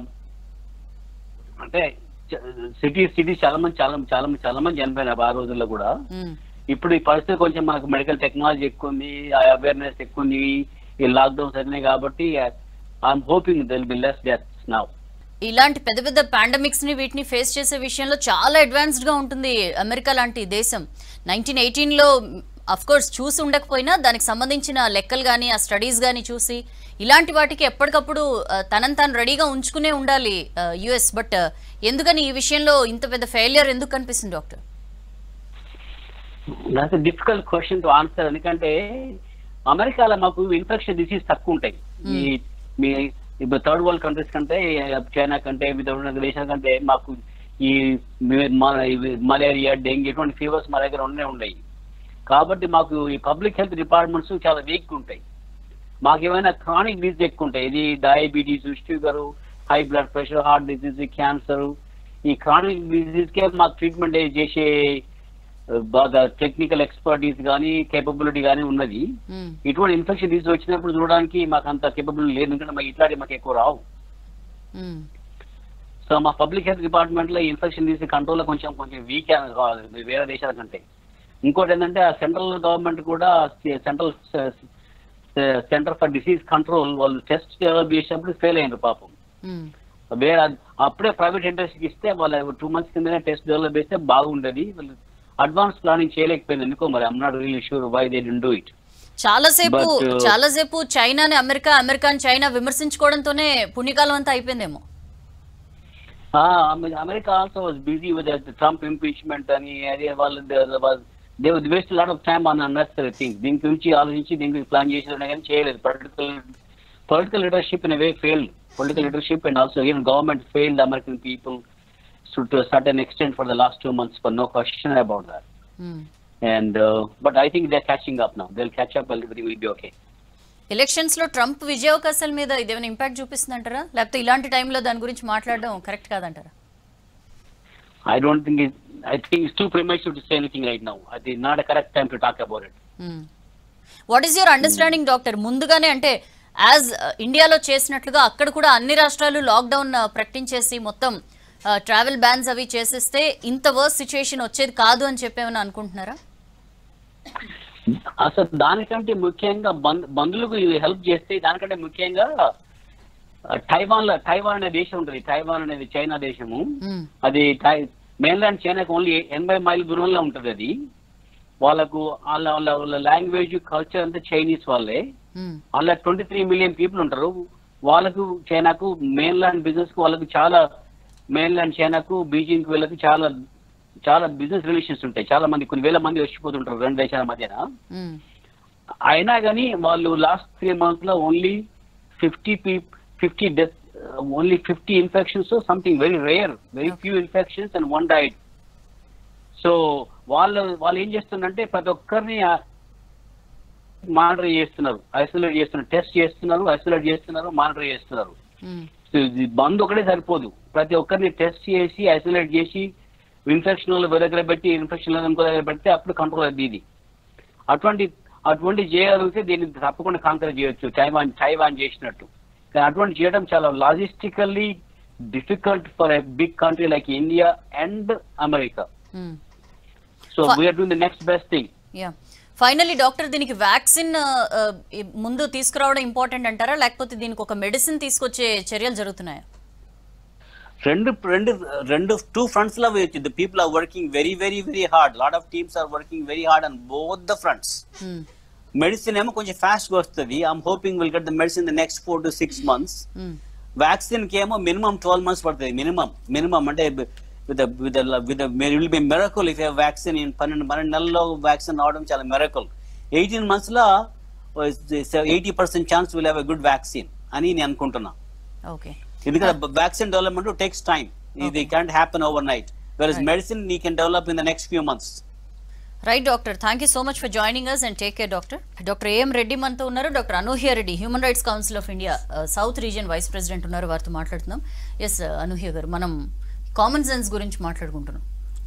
అంటే సిటీస్ సిటీస్ చాలా మంది చాలా చాలా మంది చాలా మంది చనిపోయినారు ఆ రోజుల్లో కూడా ఇప్పుడు ఈ పరిస్థితి కొంచెం మనకు మెడికల్ టెక్నాలజీ ఎక్కువ ఉంది అవేర్నెస్ ఎక్కువ ఉంది ఈ లాక్డౌన్స్ అయినాయి కాబట్టి I'm hoping there'll be less deaths now ఇలాంటి పెద్ద పెద్ద పాండమిక్స్ ని వీటిని ఫేస్ చేసే విషయంలో చాలా అడ్వాన్స్డ్ గా ఉంటుంది అమెరికా లాంటి దేశం నైన్టీన్ ఎయిటీన్ లో అఫ్ కోర్స్ చూసి ఉండకపోయినా దానికి సంబంధించిన లెక్కలు కానీ ఆ స్టడీస్ కానీ చూసి ఇలాంటి వాటికి ఎప్పటికప్పుడు ఆ, తనని తాను రెడీగా ఉంచుకునే ఉండాలి యుఎస్ బట్ ఎందుకని ఈ విషయంలో ఇంత పెద్ద ఫెయిలియర్ ఎందుకు కనిపిస్తుంది doctor that's difficult question to answer ఎందుకంటే అమెరికాలో మాకు ఇన్ఫెక్షన్ డిసీజ్ తక్కువ ఉంటాయి ఈ మీ ఇప్పుడు థర్డ్ వరల్డ్ కంట్రీస్ కంటే చైనా కంటే వివిధ ఉన్న దేశాల కంటే మాకు ఈ మీ- మన- ఇవి మలేరియా డెంగ్యూ ఇటువంటి ఫీవర్స్ మా దగ్గర ఉండే ఉన్నాయి కాబట్టి మాకు ఈ పబ్లిక్ హెల్త్ డిపార్ట్మెంట్స్ చాలా వీక్ ఉంటాయి మాకు ఏమైనా క్రానిక్ డిసీజ్ ఎక్కువ ఉంటాయి ఇది diabetes sugar high blood pressure heart disease cancer ఈ క్రానిక్ డిసీజ్ కే మాకు ట్రీట్మెంట్ చేసే ఆ, బాగా టెక్నికల్ ఎక్స్పర్టీస్ కానీ కేపబిలిటీ కానీ ఉన్నది మ్మ్. ఇటువంటి ఇన్ఫెక్షన్ డిసీజ్ వచ్చినప్పుడు చూడడానికి మాకు అంత కేపబిలిటీ లేదు ఎందుకంటే మాకు ఇట్లాంటి మాకు ఎక్కువ రావు మ్మ్. సో మా పబ్లిక్ హెల్త్ డిపార్ట్మెంట్ లో ఇన్ఫెక్షన్ డిసీజ్ కంట్రోల్ కొంచెం కొంచెం వీక్ కావాలి వేరే దేశాల కంటే ఇంకోటి ఏంటంటే ఆ సెంట్రల్ గవర్నమెంట్ కూడా central center for disease control వాళ్ళు టెస్ట్ డెవలప్ చేసినప్పుడు ఫెయిల్ అయ్యారు పాపం మ్మ్. వేరే అప్పుడే ప్రైవేట్ ఇండస్ట్రీకి ఇస్తే వాళ్ళ టూ మంత్స్ కిందనే టెస్ట్ డెవలప్ చేస్తే బాగుండేది వాళ్ళు అడ్వాన్స్ ప్లానింగ్ చేయలేకపోయింది ఎందుకో మరి I'm not really sure why they didn't do it చాలాసేపు But, uh, చాలాసేపు చైనాని అమెరికా అమెరికాని చైనా విమర్శించుకోవడంతోనే పుణ్యకాలం అంతా అయిపోయిందేమో America also was busy with Trump impeachment అని అదే వాళ్ళు they waste lot of time on unnecessary thing దీని గురించి ఆలోచించి దీని గురించి ప్లాన్ చేసి కానీ చేయలేదు political political leadership in way failed political leadership and also even government failed American people to certain extent for the last two months for no question about that hmm. And but I think they catching up now they catch up everything will be okay elections లో Trump విజయావకాశాల మీద ఇదేమైనా impact చూపిస్తుందంటారా లేకపోతే ఇలాంటి టైంలో దాని గురించి మాట్లాడడం కరెక్ట్ కాదంటారా I don't think it, I think it's too premature to say anything right now. I think not a correct time to talk about it. What is your understanding doctor ముందుగానే అంటే as ఇండియాలో చేసినట్లుగా అక్కడ కూడా అన్ని రాష్ట్రాలు lockdown ప్రకటించేసి మొత్తం travel bans అవి చేసేస్తే ఇంత వర్స్ సిచ్యుయేషన్ వచ్చేది కాదు అని చెప్పేమని అనుకుంటున్నారా అసలు దానికంటే ముఖ్యంగా బంద్ బంధువులకు హెల్ప్ చేస్తే దానికంటే ముఖ్యంగా టైవాన్ లో టైవాన్ అనే దేశం ఉంటుంది టైవాన్ అనేది చైనా దేశము మ్మ్. అది మెయిన్లాండ్ చైనాకి ఓన్లీ ఎనభై మైల్ దూరంలో ఉంటుంది అది వాళ్ళకు వాళ్ళ వాళ్ళ వాళ్ళ లాంగ్వేజ్ కల్చర్ అంతా చైనీస్ వాళ్ళే మ్మ్. అలా ట్వంటీ త్రీ మిలియన్ పీపుల్ ఉంటారు వాళ్ళకు చైనాకు మెయిన్లాండ్ బిజినెస్ కు వాళ్ళకి చాలా మెయిన్లాండ్ చైనాకు బీజింగ్ కు వీళ్ళకి చాలా చాలా బిజినెస్ రిలేషన్స్ ఉంటాయి చాలా మంది కొన్ని వేల మంది వచ్చిపోతుంటారు రెండు దేశాల మధ్యన మ్మ్. అయినా కానీ వాళ్ళు లాస్ట్ త్రీ మంత్స్ లో only fifty P fifty death only fifty infections something very rare very few infections and one died so వాళ్ళు వాళ్ళు ఏం చేస్తున్నారంటే ప్రతి ఒక్కరిని మానిటర్ చేస్తున్నారు ఐసోలేట్ చేస్తున్నారు టెస్ట్ చేస్తున్నారు ఐసోలేట్ చేస్తున్నారు మానిటర్ చేస్తున్నారు మ్మ్. సో ఇది బంద్ ఒకటే సరిపోదు ప్రతి ఒక్కరిని టెస్ట్ చేసి ఐసోలేట్ చేసి ఇన్ఫెక్షన్ వాళ్ళు వేరే దగ్గర పెట్టి ఇన్ఫెక్షన్ వాళ్ళు ఇంకో దగ్గర పెడితే అప్పుడు కంట్రోల్ అవుతుంది ఇది అటువంటి అటువంటి చేయగలిగితే దీన్ని తప్పకుండా కాంకర్ చేయొచ్చు టైవాన్ టైవాన్ చేసినట్టు కానీ అటువంటి చేయడం చాలా logistically difficult for a big country like India and America hmm. So Fi- we're doing the next best thing yeah finally doctor దీనికి వ్యాక్సిన్ ముందు తీసుకురావడం ఇంపార్టెంట్ అంటారా లేకపోతే దీనికి ఒక మెడిసిన్ తీసుకొచ్చే చర్యలు జరుగుతున్నాయా రెండు రెండు రెండు టూ ఫ్రంట్స్ లో వేయచ్చు the people are working very very very hard lot of teams are working very hard on both the fronts hmm. Medicine ఏమో కొంచెం ఫాస్ట్ గా వస్తుంది I'm hoping will get the medicine the next four to six months vaccine కి ఏమో minimum twelve months పడుతుంది minimum minimum అంటే with with with will be miracle if vaccine పన్నెండు పన్నెండు నెలల్లో వ్యాక్సిన్ రావడం చాలా మెరకల్ ఎయిటీన్ మంత్స్ లో eighty percent chance will have a good vaccine అని నేను అనుకుంటున్నా ఓకే ఎందుకంటే వ్యాక్సిన్ డెవలప్మెంట్ టేక్స్ టైం ఇది can't happen overnight where is medicine we can develop in the next few months right doctor thank you so much for joining us and take care doctor doctor AM Reddy మనతో ఉన్నారు doctor Anuhya Reddy human rights council of India south region vice president ఉన్నారు వారితో మాట్లాడుతున్నాం yes అనూహ్య గారు మనం common sense గురించి మాట్లాడుకుంటున్నాం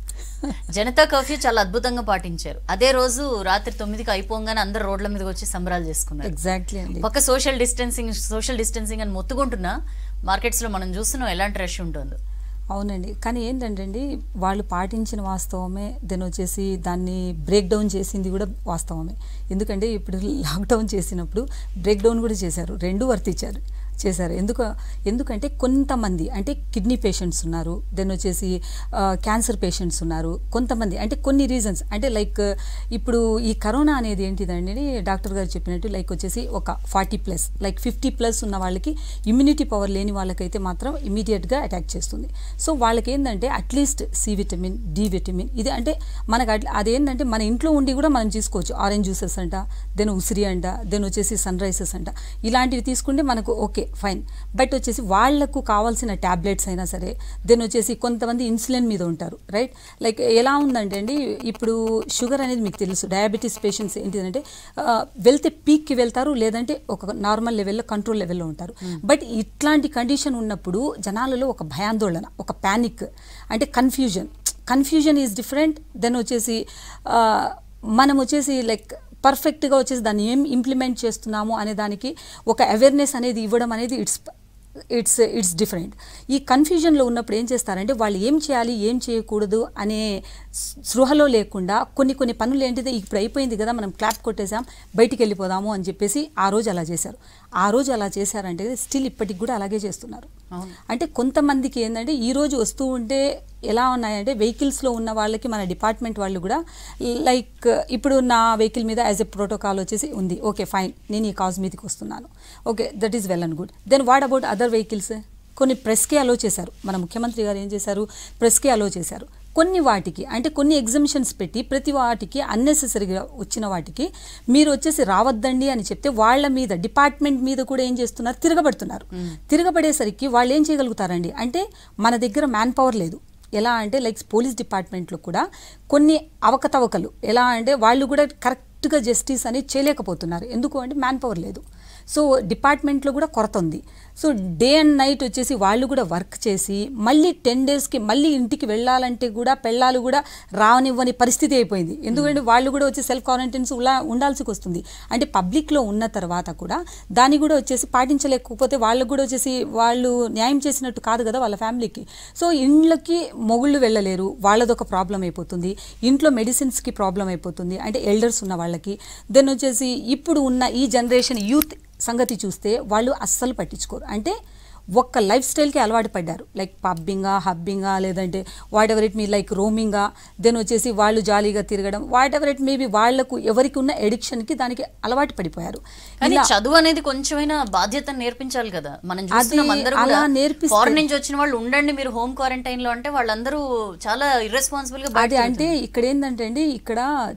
Janata curfew చాలా అద్భుతంగా పాటించారు అదే రోజు రాత్రి తొమ్మిదికి అయిపోగానే అందరు రోడ్ల మీదకి వచ్చి సంబరాలు చేసుకున్నారు ఎగ్జాక్ట్లీ అండి పక్క సోషల్ డిస్టెన్సింగ్ సోషల్ డిస్టెన్సింగ్ అని మొత్తుకుంటున్నా మార్కెట్స్ లో మనం చూస్తున్నాం ఎలాంటి రష్ ఉంటుందో అవునండి కానీ ఏంటంటే అండి వాళ్ళు పాటించిన వాస్తవమే దెన్ వచ్చేసి దాన్ని బ్రేక్ డౌన్ చేసింది కూడా వాస్తవమే ఎందుకంటే ఇప్పుడు లాక్డౌన్ చేసినప్పుడు బ్రేక్ డౌన్ కూడా చేశారు రెండు వర్తించారు చేశారు ఎందుకు ఎందుకంటే కొంతమంది అంటే కిడ్నీ పేషెంట్స్ ఉన్నారు దెన్ వచ్చేసి క్యాన్సర్ పేషెంట్స్ ఉన్నారు కొంతమంది అంటే కొన్ని రీజన్స్ అంటే లైక్ ఇప్పుడు ఈ కరోనా అనేది ఏంటిదండి డాక్టర్ గారు చెప్పినట్టు లైక్ వచ్చేసి ఒక forty plus like fifty plus ఉన్న వాళ్ళకి ఇమ్యూనిటీ పవర్ లేని వాళ్ళకైతే మాత్రం ఇమీడియట్గా అటాక్ చేస్తుంది సో వాళ్ళకి ఏంటంటే at least C vitamin D vitamin ఇది అంటే మనకు అట్లా అదేంటంటే మన ఇంట్లో ఉండి కూడా మనం తీసుకోవచ్చు ఆరెంజ్ జ్యూసెస్ అంట దెన్ ఉసిరి అంట దెన్ వచ్చేసి సన్ రైసెస్ అంట ఇలాంటివి తీసుకుంటే మనకు ఓకే ఫైన్ బట్ వచ్చేసి వాళ్లకు కావాల్సిన ట్యాబ్లెట్స్ అయినా సరే దెన్ వచ్చేసి కొంతమంది ఇన్సులిన్ మీద ఉంటారు రైట్ లైక్ ఎలా ఉందంటే అండి ఇప్పుడు షుగర్ అనేది మీకు తెలుసు డయాబెటీస్ పేషెంట్స్ ఏంటిదంటే ఆ, వెళ్తే పీక్కి వెళ్తారు లేదంటే ఒక నార్మల్ లెవెల్లో కంట్రోల్ లెవెల్లో ఉంటారు బట్ ఇట్లాంటి కండిషన్ ఉన్నప్పుడు జనాలలో ఒక భయాందోళన ఒక ప్యానిక్ అంటే confusion confusion is different then వచ్చేసి ఆ, మనం వచ్చేసి లైక్ పర్ఫెక్ట్గా వచ్చేసి దాన్ని ఏం ఇంప్లిమెంట్ చేస్తున్నాము అనే దానికి ఒక అవేర్నెస్ అనేది ఇవ్వడం అనేది ఇట్స్ ఇట్స్ ఇట్స్ డిఫరెంట్ ఈ కన్ఫ్యూజన్లో ఉన్నప్పుడు ఏం చేస్తారంటే వాళ్ళు ఏం చేయాలి ఏం చేయకూడదు అనే స్- స్పృహలో లేకుండా కొన్ని కొన్ని పనులు ఏంటిది ఇప్పుడు అయిపోయింది కదా మనం క్లాప్ కొట్టేసాం బయటికి వెళ్ళిపోదాము అని చెప్పేసి ఆ రోజు అలా చేశారు ఆ రోజు అలా చేశారంటే స్టిల్ ఇప్పటికి కూడా అలాగే చేస్తున్నారు అవును. అంటే కొంతమందికి ఏంటంటే ఈ రోజు వస్తూ ఉంటే ఎలా ఉన్నాయంటే వెహికల్స్లో ఉన్న వాళ్ళకి మన డిపార్ట్మెంట్ వాళ్ళు కూడా లైక్ ఇప్పుడు నా వెహికల్ మీద యాజ్ ఎ ప్రోటోకాల్ వచ్చేసి ఉంది ఓకే ఫైన్ నేను ఈ కాజ్ మీదకి వస్తున్నాను okay that is well and good then what about other vehicles కొన్ని ప్రెస్కే అలో చేశారు మన ముఖ్యమంత్రి గారు ఏం చేశారు ప్రెస్కే అలో చేశారు కొన్ని వాటికి అంటే కొన్ని ఎగ్జామిషన్స్ పెట్టి ప్రతి వాటికి అన్నెసెసరీగా వచ్చిన వాటికి మీరు వచ్చేసి రావద్దండి అని చెప్తే వాళ్ళ మీద డిపార్ట్మెంట్ మీద కూడా ఏం చేస్తున్నారు తిరగబడుతున్నారు తిరగబడేసరికి వాళ్ళు ఏం చేయగలుగుతారండి అంటే మన దగ్గర మ్యాన్ పవర్ లేదు ఎలా అంటే లైక్ పోలీస్ డిపార్ట్మెంట్లో కూడా కొన్ని అవకతవకలు ఎలా అంటే వాళ్ళు కూడా కరెక్ట్గా జస్టిస్ అనేది చేయలేకపోతున్నారు ఎందుకు అంటే మ్యాన్ పవర్ లేదు సో డిపార్ట్మెంట్లో కూడా కొరత ఉంది సో డే అండ్ నైట్ వచ్చేసి వాళ్ళు కూడా వర్క్ చేసి మళ్ళీ టెన్ డేస్కి మళ్ళీ ఇంటికి వెళ్ళాలంటే కూడా పెళ్ళాలు కూడా రానివ్వని పరిస్థితి అయిపోయింది ఎందుకంటే వాళ్ళు కూడా వచ్చి సెల్ఫ్ క్వారంటైన్స్ ఉలా ఉండాల్సి వస్తుంది అంటే పబ్లిక్లో ఉన్న తర్వాత కూడా దాన్ని కూడా వచ్చేసి పాటించలేకపోతే వాళ్ళకు కూడా వచ్చేసి వాళ్ళు న్యాయం చేసినట్టు కాదు కదా వాళ్ళ ఫ్యామిలీకి సో ఇండ్లకి మొగుళ్ళు వెళ్ళలేరు వాళ్ళదొక ప్రాబ్లం అయిపోతుంది ఇంట్లో మెడిసిన్స్కి ప్రాబ్లం అయిపోతుంది అంటే ఎల్డర్స్ ఉన్న వాళ్ళకి దెన్ వచ్చేసి ఇప్పుడు ఉన్న ఈ జనరేషన్ యూత్ సంగతి చూస్తే వాళ్ళు అస్సలు పట్టించుకోరు అంటే ఒక్క లైఫ్ స్టైల్కి అలవాటు పడ్డారు లైక్ పబ్బింగా హబ్బింగా లేదంటే whatever it may like రోమింగా దెన్ వచ్చేసి వాళ్ళు జాలీగా తిరగడం వాట్ ఎవర్ ఇట్ మేబీ వాళ్లకు ఎవరికి ఉన్న ఎడిక్షన్కి దానికి అలవాటు పడిపోయారు కానీ ఇలా- చదువు అనేది కొంచెమైనా బాధ్యతను నేర్పించాలి కదా మనం చూస్తున్నాం అది అందరూ అలా కూడా నేర్పిస్తే- ఫారెన్ నుంచి వచ్చిన వాళ్ళు ఉండండి మీరు హోమ్ క్వారంటైన్ లో అంటే వాళ్ళందరూ చాలా ఇర్రెస్పాన్సిబుల్ గా అది బయటకు అంటే ఇక్కడ ఏంటంటే అండి ఇక్కడ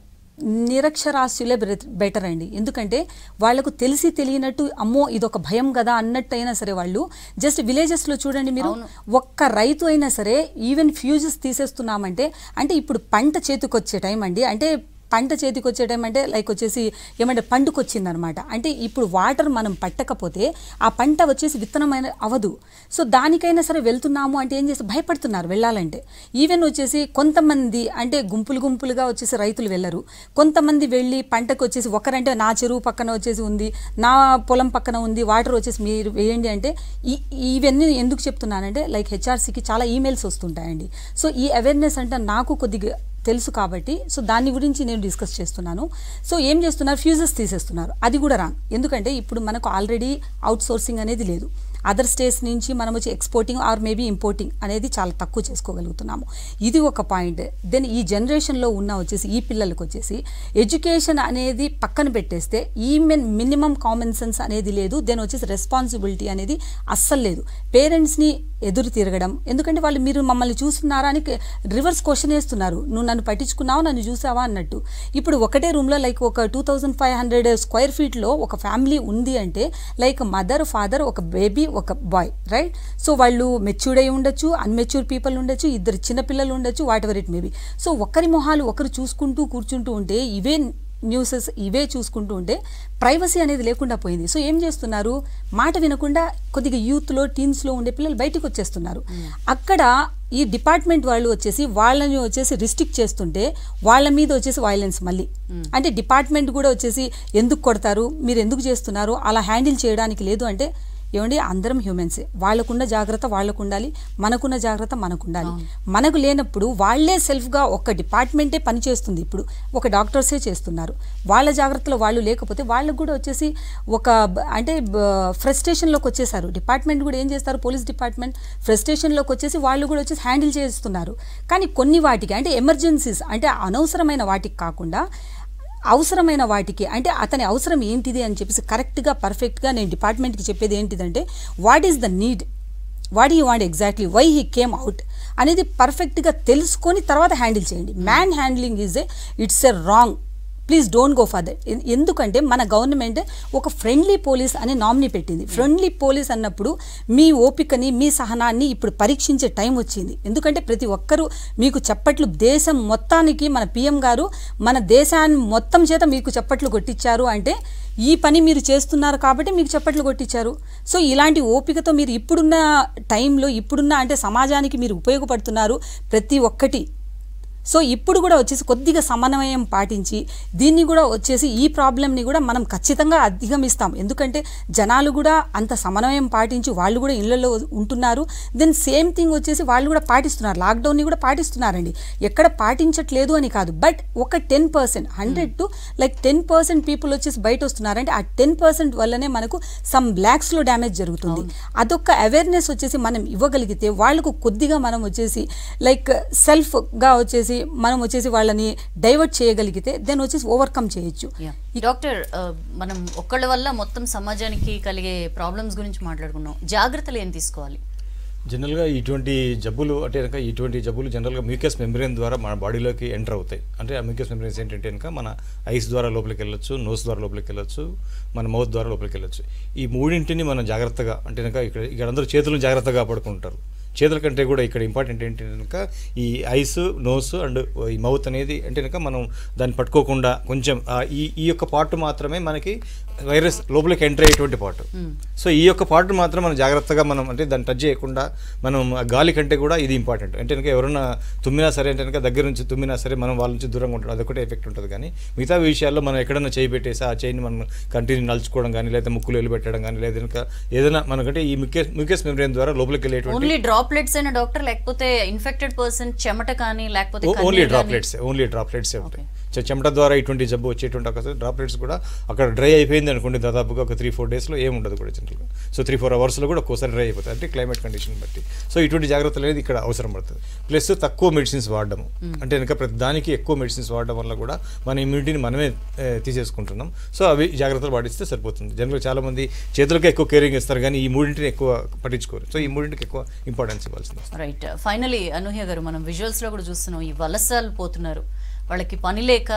నిరక్షరాస్యులే బెటర్ అండి ఎందుకంటే వాళ్ళకు తెలిసి తెలియనట్టు అమ్మో ఇదొక భయం కదా అన్నట్టు అయినా సరే వాళ్ళు జస్ట్ విలేజెస్లో చూడండి మీరు ఒక్క రైతు అయినా సరే ఈవెన్ ఫ్యూజెస్ తీసేస్తున్నామంటే అంటే ఇప్పుడు పంట చేతికొచ్చే టైం అండి అంటే పంట చేతికి వచ్చే టైం అంటే లైక్ వచ్చేసి ఏమంటే పండుకొచ్చింది అనమాట అంటే ఇప్పుడు వాటర్ మనం పట్టకపోతే ఆ పంట వచ్చేసి విత్తనమైన అవదు సో దానికైనా సరే వెళ్తున్నాము అంటే ఏం చేసి భయపడుతున్నారు వెళ్ళాలంటే ఈవెన్ వచ్చేసి కొంతమంది అంటే గుంపులు గుంపులుగా వచ్చేసి రైతులు వెళ్ళరు కొంతమంది వెళ్ళి పంటకు వచ్చేసి ఒకరంటే నా చెరువు పక్కన వచ్చేసి ఉంది నా పొలం పక్కన ఉంది వాటర్ వచ్చేసి మీరు వేయండి అంటే ఈ ఇవన్నీ ఎందుకు చెప్తున్నానంటే లైక్ హెచ్ఆర్సీకి చాలా ఈమెయిల్స్ వస్తుంటాయండి సో ఈ అవేర్నెస్ అంటే నాకు కొద్దిగా తెలుసు కాబట్టి సో దాని గురించి నేను డిస్కస్ చేస్తున్నాను సో ఏం చేస్తున్నారు ఫ్యూజెస్ తీసేస్తున్నారు అది కూడా రాంగ్ ఎందుకంటే ఇప్పుడు మనకు ఆల్రెడీ అవుట్ సోర్సింగ్ అనేది లేదు అదర్ స్టేట్స్ నుంచి మనం వచ్చి ఎక్స్పోర్టింగ్ ఆర్ మేబీ ఇంపోర్టింగ్ అనేది చాలా తక్కువ చేసుకోగలుగుతున్నాము ఇది ఒక పాయింట్ దెన్ ఈ జనరేషన్లో ఉన్న వచ్చేసి ఈ పిల్లలకు వచ్చేసి ఎడ్యుకేషన్ అనేది పక్కన పెట్టేస్తే ఈమెన్ మినిమం కామన్ సెన్స్ అనేది లేదు దెన్ వచ్చేసి రెస్పాన్సిబిలిటీ అనేది అస్సలు లేదు పేరెంట్స్ని ఎదురు తిరగడం ఎందుకంటే వాళ్ళు మీరు మమ్మల్ని చూస్తున్నారా అని రివర్స్ క్వశ్చన్ వేస్తున్నారు నువ్వు నన్ను పట్టించుకున్నావా నన్ను చూసావా అన్నట్టు ఇప్పుడు ఒకటే రూమ్లో లైక్ ఒక two thousand five hundred square ఫీట్లో ఒక ఫ్యామిలీ ఉంది అంటే లైక్ మదర్ ఫాదర్ ఒక బేబీ ఒక బాయ్ రైట్ సో వాళ్ళు మెచ్యూర్డ్ అయి ఉండొచ్చు అన్మెచ్యూర్ పీపుల్ ఉండొచ్చు ఇద్దరు చిన్నపిల్లలు ఉండొచ్చు whatever it maybe so ఒకరి మొహాలు ఒకరు చూసుకుంటూ కూర్చుంటూ ఉంటే ఇవే న్యూసెస్ ఇవే చూసుకుంటూ ఉంటే ప్రైవసీ అనేది లేకుండా పోయింది సో ఏం చేస్తున్నారు మాట వినకుండా కొద్దిగా యూత్లో టీన్స్లో ఉండే పిల్లలు బయటకు వచ్చేస్తున్నారు అక్కడ ఈ డిపార్ట్మెంట్ వాళ్ళు వచ్చేసి వాళ్ళని వచ్చేసి రిస్ట్రిక్ట్ చేస్తుంటే వాళ్ళ మీద వచ్చేసి వైలెన్స్ మళ్ళీ అంటే డిపార్ట్మెంట్ కూడా వచ్చేసి ఎందుకు కొడతారు మీరు ఎందుకు చేస్తున్నారు అలా హ్యాండిల్ చేయడానికి లేదు అంటే ఏమండి అందరం హ్యూమెన్సే వాళ్ళకున్న జాగ్రత్త వాళ్ళకు ఉండాలి మనకున్న జాగ్రత్త మనకు ఉండాలి మనకు లేనప్పుడు వాళ్ళే సెల్ఫ్గా ఒక డిపార్ట్మెంటే పనిచేస్తుంది ఇప్పుడు ఒక డాక్టర్సే చేస్తున్నారు వాళ్ళ జాగ్రత్తలో వాళ్ళు లేకపోతే వాళ్ళకు కూడా వచ్చేసి ఒక బ- అంటే ఫ్రస్ట్రేషన్లోకి వచ్చేసారు డిపార్ట్మెంట్ కూడా ఏం చేస్తారు పోలీస్ డిపార్ట్మెంట్ ఫ్రస్ట్రేషన్లోకి వచ్చేసి వాళ్ళు కూడా వచ్చేసి హ్యాండిల్ చేస్తున్నారు కానీ కొన్ని వాటికి అంటే ఎమర్జెన్సీస్ అంటే అనవసరమైన వాటికి కాకుండా అవసరమైన వాటికి అంటే అతని అవసరం ఏంటిది అని చెప్పేసి కరెక్ట్గా పర్ఫెక్ట్గా నేను డిపార్ట్మెంట్కి చెప్పేది ఏంటిదంటే what is the need what you want exactly why he came out అనేది పర్ఫెక్ట్గా తెలుసుకొని తర్వాత హ్యాండిల్ చేయండి man handling is a it's a wrong please don't go further ఎందుకంటే మన గవర్నమెంట్ ఒక ఫ్రెండ్లీ పోలీస్ అనే నామినీ పెట్టింది ఫ్రెండ్లీ పోలీస్ అన్నప్పుడు మీ ఓపికని మీ సహనాన్ని ఇప్పుడు పరీక్షించే టైం వచ్చింది ఎందుకంటే ప్రతి ఒక్కరూ మీకు చప్పట్లు దేశం మొత్తానికి మన పిఎం గారు మన దేశాన్ని మొత్తం చేత మీకు చప్పట్లు కొట్టించారు అంటే ఈ పని మీరు చేస్తున్నారు కాబట్టి మీకు చప్పట్లు కొట్టించారు సో ఇలాంటి ఓపికతో మీరు ఇప్పుడున్న టైంలో ఇప్పుడున్న అంటే సమాజానికి మీరు ఉపయోగపడుతున్నారు ప్రతి ఒక్కటి సో ఇప్పుడు కూడా వచ్చేసి కొద్దిగా సమన్వయం పాటించి దీన్ని కూడా వచ్చేసి ఈ ప్రాబ్లమ్ని కూడా మనం ఖచ్చితంగా అధిగమిస్తాం ఎందుకంటే జనాలు కూడా అంత సమన్వయం పాటించి వాళ్ళు కూడా ఇళ్లలో ఉంటున్నారు దెన్ సేమ్ థింగ్ వచ్చేసి వాళ్ళు కూడా పాటిస్తున్నారు లాక్డౌన్ని కూడా పాటిస్తున్నారండి ఎక్కడ పాటించట్లేదు అని కాదు బట్ ఒక ten percent hundred to like ten percent people వచ్చేసి బయట వస్తున్నారంటే ఆ టెన్ పర్సెంట్ వల్లనే మనకు సమ్ బ్లాక్స్లో డ్యామేజ్ జరుగుతుంది అదొక అవేర్నెస్ వచ్చేసి మనం ఇవ్వగలిగితే వాళ్ళకు కొద్దిగా మనం వచ్చేసి లైక్ సెల్ఫ్గా వచ్చేసి మనం వచ్చేసి వాళ్ళని డైవర్ట్ చేయగలిగితే దెన్ వచ్చేసి ఓవర్కమ్ చేయొచ్చు డాక్టర్ ఆ, మనం ఒక్కళ్ళ వల్ల మొత్తం సమాజానికి కలిగే ప్రాబ్లమ్స్ గురించి మాట్లాడుకున్నాం జాగ్రత్తలు ఏం తీసుకోవాలి జనరల్గా ఇటువంటి జబ్బులు అంటే కనుక ఇటువంటి జబ్బులు జనరల్గా మ్యూకస్ మెంబ్రెయిన్ ద్వారా మన బాడీలోకి ఎంటర్ అవుతాయి అంటే ఆ మ్యూకస్ మెంబ్రెయిన్స్ ఏంటంటే కనుక మన ఐస్ ద్వారా లోపలికి వెళ్ళొచ్చు నోస్ ద్వారా లోపలికి వెళ్ళొచ్చు మన మౌత్ ద్వారా లోపలికి వెళ్ళొచ్చు ఈ మూడింటిని మనం జాగ్రత్తగా అంటే కనుక ఇక్కడ ఇక్కడ అందరూ చేతులను జాగ్రత్తగా పడుకుంటారు చేతుల కంటే కూడా ఇక్కడ ఇంపార్టెంట్ ఏంటి కనుక ఈ ఐస్ నోస్ అండ్ ఈ మౌత్ అనేది అంటే కనుక మనం దాన్ని పట్టుకోకుండా కొంచెం ఆ ఈ ఈ యొక్క పార్ట్ మాత్రమే మనకి వైరస్ లోపలికి ఎంటర్ అయ్యేటువంటి పార్ట్ సో ఈ యొక్క పార్ట్ మాత్రం మనం జాగ్రత్తగా మనం అంటే దాన్ని టచ్ చేయకుండా మనం ఆ గాలి కంటే కూడా ఇది ఇంపార్టెంట్ అంటే కనుక ఎవరైనా తుమ్మినా సరే అంటే కనుక దగ్గర నుంచి తుమ్మినా సరే మనం వాళ్ళ నుంచి దూరంగా ఉంటాం అదొకటే ఎఫెక్ట్ ఉంటుంది కానీ మిగతా విషయాల్లో మనం ఎక్కడైనా చేయి పెట్టేసి ఆ చేయిని మనం కంటిన్యూ నలుచుకోవడం కానీ లేదా ముక్కులు వెళ్ళి పెట్టడం కానీ లేదా కనుక ఏదైనా మనకంటే ఈ మ్యూకెస్ మ్యూకెస్ మెమ్బ్రెయిన్ ద్వారా లోపలికి వెళ్ళేటువంటి ఓన్లీ డ్రాప్లెట్స్ అయిన డాక్టర్ లేకపోతే ఇన్ఫెక్టెడ్ పర్సన్ చెమట కానీ లేకపోతే ఓన్లీ కన్నీరు కానీ? డ్రాప్లెట్స్ ఓన్లీ డ్రాప్లెట్స్ ఉంటాయి చె- చెమట ద్వారా ఇటువంటి జబ్బు వచ్చేటువంటి అవకాశం డ్రాప్లెట్స్ కూడా అక్కడ డ్రై అయిపోయింది అనుకోండి దాదాపుగా ఒక త్రీ ఫోర్ డేస్లో ఏం ఉండదు కూడా జనరల్గా సో త్రీ ఫోర్ అవర్స్లో కూడా ఒక్కోసారి డ్రై అయిపోతుంది అంటే క్లైమేట్ కండిషన్ బట్టి సో ఇటువంటి జాగ్రత్తలు అనేది ఇక్కడ అవసరం పడుతుంది ప్లస్ తక్కువ మెడిసిన్స్ వాడడము అంటే కనుక ప్రతి దానికి ఎక్కువ మెడిసిన్స్ వాడడం వల్ల కూడా మన ఇమ్యూనిటీని మనమే ఏ, తీసేసుకుంటున్నాం సో అవి జాగ్రత్తలు పాటిస్తే సరిపోతుంది జనరల్గా చాలామంది చేతులకే ఎక్కువ కేరింగ్ ఇస్తారు కానీ ఈ మూడింటిని ఎక్కువ పట్టించుకోరు సో ఈ మూడింటికి ఎక్కువ ఇంపార్టెన్స్ ఇవ్వాల్సింది వస్తుంది. రైట్ ఫైనలీ అనూహ్య గారు మనం విజువల్స్ లో కూడా చూస్తున్నాం ఈ వలసలు పోతున్నారు వాళ్ళకి పని లేక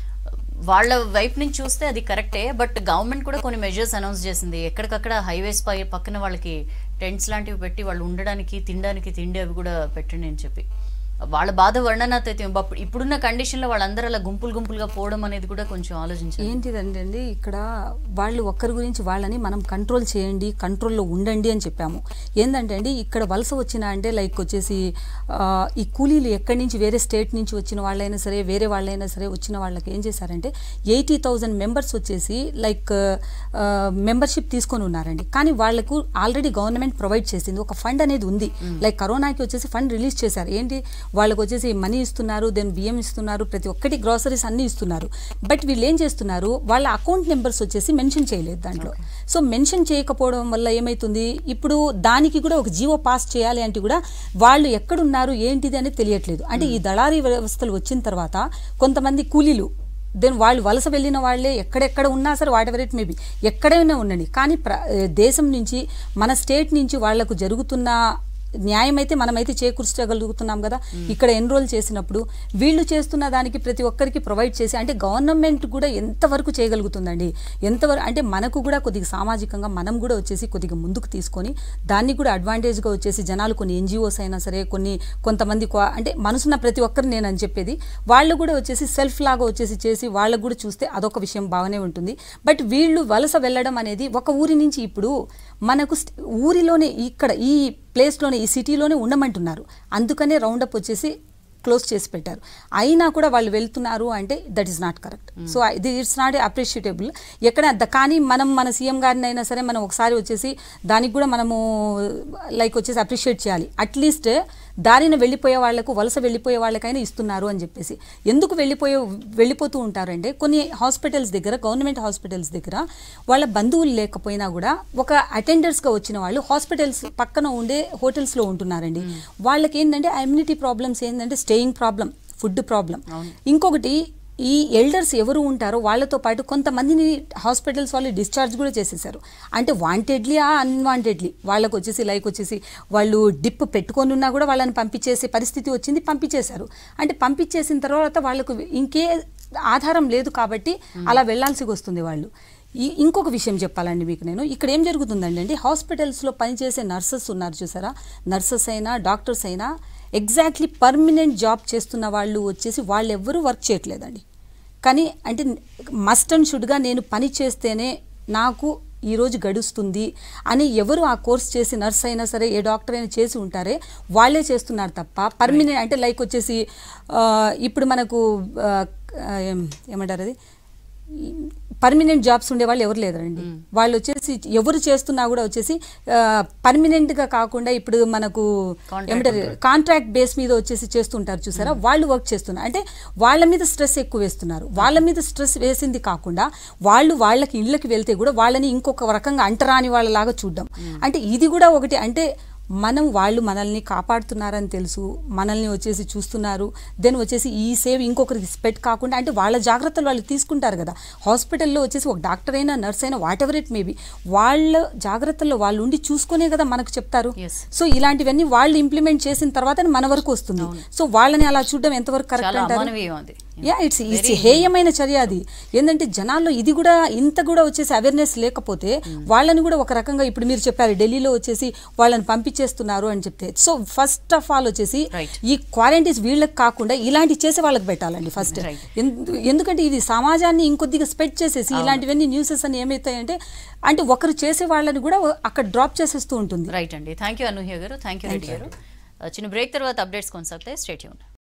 వాళ్ళ వైపు నుంచి చూస్తే అది కరెక్టే బట్ గవర్నమెంట్ కూడా కొన్ని మెజర్స్ అనౌన్స్ చేసింది ఎక్కడికక్కడ హైవేస్ పై పక్కన వాళ్ళకి టెంట్స్ లాంటివి పెట్టి వాళ్ళు ఉండడానికి తినడానికి తిండి అవి కూడా పెట్టండి అని చెప్పి వాళ్ళ బాధ వర్ణనాతైతే బప్- ఇప్పుడున్న కండిషన్లో వాళ్ళందరూ అలా గుంపులు గుంపులుగా పోవడం అనేది కూడా కొంచెం ఆలోచించాలి ఏంటిదంటే అండి ఇక్కడ వాళ్ళు ఒక్కరి గురించి వాళ్ళని మనం కంట్రోల్ చేయండి కంట్రోల్లో ఉండండి అని చెప్పాము ఏంటంటే అండి ఇక్కడ వలస వచ్చిన అంటే లైక్ వచ్చేసి ఆ, ఈ కూలీలు ఎక్కడి నుంచి వేరే స్టేట్ నుంచి వచ్చిన వాళ్ళైనా సరే వేరే వాళ్ళైనా సరే వచ్చిన వాళ్ళకి ఏం చేశారంటే ఎయిటీ థౌజండ్ మెంబర్స్ వచ్చేసి లైక్ మెంబర్షిప్ తీసుకొని ఉన్నారండి కానీ వాళ్ళకు ఆల్రెడీ గవర్నమెంట్ ప్రొవైడ్ చేసింది ఒక ఫండ్ అనేది ఉంది లైక్ కరోనాకి వచ్చేసి ఫండ్ రిలీజ్ చేశారు ఏంటి వాళ్ళకి వచ్చేసి మనీ ఇస్తున్నారు దెన్ బియ్యం ఇస్తున్నారు ప్రతి ఒక్కటి గ్రాసరీస్ అన్నీ ఇస్తున్నారు బట్ వీళ్ళు ఏం చేస్తున్నారు వాళ్ళ అకౌంట్ నెంబర్స్ వచ్చేసి మెన్షన్ చేయలేదు దాంట్లో సో మెన్షన్ చేయకపోవడం వల్ల ఏమవుతుంది ఇప్పుడు దానికి కూడా ఒక జీవో పాస్ చేయాలి అంటే కూడా వాళ్ళు ఎక్కడున్నారు ఏంటిది అనేది తెలియట్లేదు అంటే ఈ దళారీ వ్యవస్థలు వచ్చిన తర్వాత కొంతమంది కూలీలు దెన్ వాళ్ళు వలస వెళ్ళిన వాళ్ళే ఎక్కడెక్కడ ఉన్నా సరే వాట్ ఎవర్ ఇట్ మేబీ ఎక్కడైనా ఉండండి కానీ ప్ర దేశం నుంచి మన స్టేట్ నుంచి వాళ్లకు జరుగుతున్న న్యాయం అయితే మనమైతే చేకూర్చగలుగుతున్నాం కదా ఇక్కడ ఎన్రోల్ చేసినప్పుడు వీళ్ళు చేస్తున్న దానికి ప్రతి ఒక్కరికి ప్రొవైడ్ చేసి అంటే గవర్నమెంట్ కూడా ఎంతవరకు చేయగలుగుతుందండి ఎంతవరకు అంటే మనకు కూడా కొద్దిగా సామాజికంగా మనం కూడా వచ్చేసి కొద్దిగా ముందుకు తీసుకొని దాన్ని కూడా అడ్వాంటేజ్గా వచ్చేసి జనాలు కొన్ని ఎన్జిఓస్ అయినా సరే కొన్ని కొంతమంది క్వా- అంటే మనసున్న ప్రతి ఒక్కరు నేను అని చెప్పేది వాళ్ళు కూడా వచ్చేసి సెల్ఫ్ లాగా వచ్చేసి చేసి వాళ్ళకు కూడా చూస్తే అదొక విషయం బాగానే ఉంటుంది బట్ వీళ్ళు వలస వెళ్ళడం అనేది ఒక ఊరి నుంచి ఇప్పుడు మనకు స్ట్- ఊరిలోనే ఇక్కడ ఈ ప్లేస్లోనే ఈ సిటీలోనే ఉండమంటున్నారు అందుకనే రౌండప్ వచ్చేసి క్లోజ్ చేసి పెట్టారు అయినా కూడా వాళ్ళు వెళ్తున్నారు అంటే that is not correct so ఇది ఇట్స్ నాట్ అప్రిషియేటబుల్ ఎక్కడ ద- కానీ మనం మన సీఎం గారిని అయినా సరే మనం ఒకసారి వచ్చేసి దానికి కూడా మనము లైక్ వచ్చేసి అప్రిషియేట్ చేయాలి అట్లీస్ట్ దారిన వెళ్ళిపోయే వాళ్లకు వలస వెళ్ళిపోయే వాళ్ళకైనా ఇస్తున్నారు అని చెప్పేసి ఎందుకు వెళ్ళిపోయే వెళ్ళిపోతూ ఉంటారంటే కొన్ని హాస్పిటల్స్ దగ్గర గవర్నమెంట్ హాస్పిటల్స్ దగ్గర వాళ్ళ బంధువులు లేకపోయినా కూడా ఒక అటెండర్స్గా వచ్చిన వాళ్ళు హాస్పిటల్స్ పక్కన ఉండే హోటల్స్లో ఉంటున్నారండి వాళ్ళకి ఏంటంటే ఇమ్యూనిటీ ప్రాబ్లమ్స్ ఏంటంటే స్టేయింగ్ ప్రాబ్లం ఫుడ్ ప్రాబ్లం ఇంకొకటి ఈ ఎల్డర్స్ ఎవరు ఉంటారో వాళ్ళతో పాటు కొంతమందిని హాస్పిటల్స్ వాళ్ళు డిశ్చార్జ్ కూడా చేసేసారు అంటే వాంటెడ్లీ ఆ అన్వాంటెడ్లీ వాళ్ళకు వచ్చేసి లైక్ వచ్చేసి వాళ్ళు డిప్ పెట్టుకొని ఉన్నా కూడా వాళ్ళని పంపించేసే పరిస్థితి వచ్చింది పంపించేశారు అంటే పంపించేసిన తర్వాత వాళ్ళకు ఇంకే ఆధారం లేదు కాబట్టి అలా వెళ్ళాల్సి వస్తుంది వాళ్ళు ఈ ఇంకొక విషయం చెప్పాలండి మీకు నేను ఇక్కడ ఏం జరుగుతుందండి అండి హాస్పిటల్స్లో పనిచేసే నర్సెస్ ఉన్నారు చూసారా నర్సెస్ అయినా డాక్టర్స్ అయినా ఎగ్జాక్ట్లీ పర్మనెంట్ జాబ్ చేస్తున్న వాళ్ళు వచ్చేసి వాళ్ళు ఎవ్వరూ వర్క్ చేయట్లేదండి కానీ అంటే మస్ట్ అండ్ షుడ్గా నేను పని చేస్తేనే నాకు ఈరోజు గడుస్తుంది అని ఎవరు ఆ కోర్స్ చేసి నర్స్ అయినా సరే ఏ డాక్టర్ అయినా చేసి ఉంటారే వాళ్ళే చేస్తున్నారు తప్ప పర్మనెంట్ అంటే లైక్ వచ్చేసి ఆ, ఇప్పుడు మనకు ఆ, ఆ, ఏం- ఏమంటారు అది పర్మనెంట్ జాబ్స్ ఉండే వాళ్ళు ఎవరు లేదండి వాళ్ళు వచ్చేసి ఎవరు చేస్తున్నా కూడా వచ్చేసి పర్మనెంట్ గా కాకుండా ఇప్పుడు మనకు Contract ఏమంటారు కాంట్రాక్ట్ బేస్ మీద వచ్చేసి చేస్తుంటారు చూసారా వాళ్ళు వర్క్ చేస్తున్నారు అంటే వాళ్ళ మీద స్ట్రెస్ ఎక్కువ వేస్తున్నారు వాళ్ళ మీద స్ట్రెస్ వేసింది కాకుండా వాళ్ళు వాళ్ళకి ఇళ్ళకి వెళ్తే కూడా వాళ్ళని ఇంకొక రకంగా అంటరాని వాళ్ళలాగా చూడడం అంటే ఇది కూడా ఒకటి అంటే మనం వాళ్ళు మనల్ని కాపాడుతున్నారని తెలుసు మనల్ని వచ్చేసి చూస్తున్నారు దెన్ వచ్చేసి ఈ సేవ్ ఇంకొకరికి స్పెట్ కాకుండా అంటే వాళ్ళ జాగ్రత్తలు వాళ్ళు తీసుకుంటారు కదా హాస్పిటల్లో వచ్చేసి ఒక డాక్టర్ అయినా నర్స్ అయినా వాట్ ఎవర్ ఇట్ మేబీ వాళ్ళ జాగ్రత్తల్లో వాళ్ళు ఉండి చూసుకునే కదా మనకు చెప్తారు Yes. సో ఇలాంటివన్నీ వాళ్ళు ఇంప్లిమెంట్ చేసిన తర్వాత మన వరకు వస్తుంది సో వాళ్ళని అలా చూడడం ఎంతవరకు కరెక్ట్ చాలా అంటారు అమానవీయం అది యా ఇట్స్ ఇట్స్ హేయమైన చర్య అది ఏంటంటే జనాల్లో ఇది కూడా ఇంత కూడా వచ్చేసి అవేర్నెస్ లేకపోతే వాళ్ళని కూడా ఒక రకంగా ఇప్పుడు మీరు చెప్పారు ఢిల్లీలో వచ్చేసి వాళ్ళని పంపించేస్తున్నారు అని చెప్తే సో ఫస్ట్ ఆఫ్ ఆల్ వచ్చేసి Right. ఈ క్వారంటైన్స్ వీళ్ళకి కాకుండా ఇలాంటి చేసే వాళ్ళకి పెట్టాలండి ఫస్ట్ Right. ఎందుకంటే ఇది సమాజాన్ని ఇంకొద్దిగా స్ప్రెడ్ చేసేసి ఇలాంటివన్నీ న్యూసెస్ అని ఏమవుతాయంటే అంటే ఒకరు చేసే వాళ్ళని కూడా అక్కడ డ్రాప్ చేసేస్తూ ఉంటుంది రైట్ అండి థ్యాంక్ యూ అనూహ్య గారు థ్యాంక్ యూ రెడ్డి గారు చిన్న బ్రేక్ తర్వాత అప్డేట్స్ కొనసాగుతాయి స్టేట్ యూన్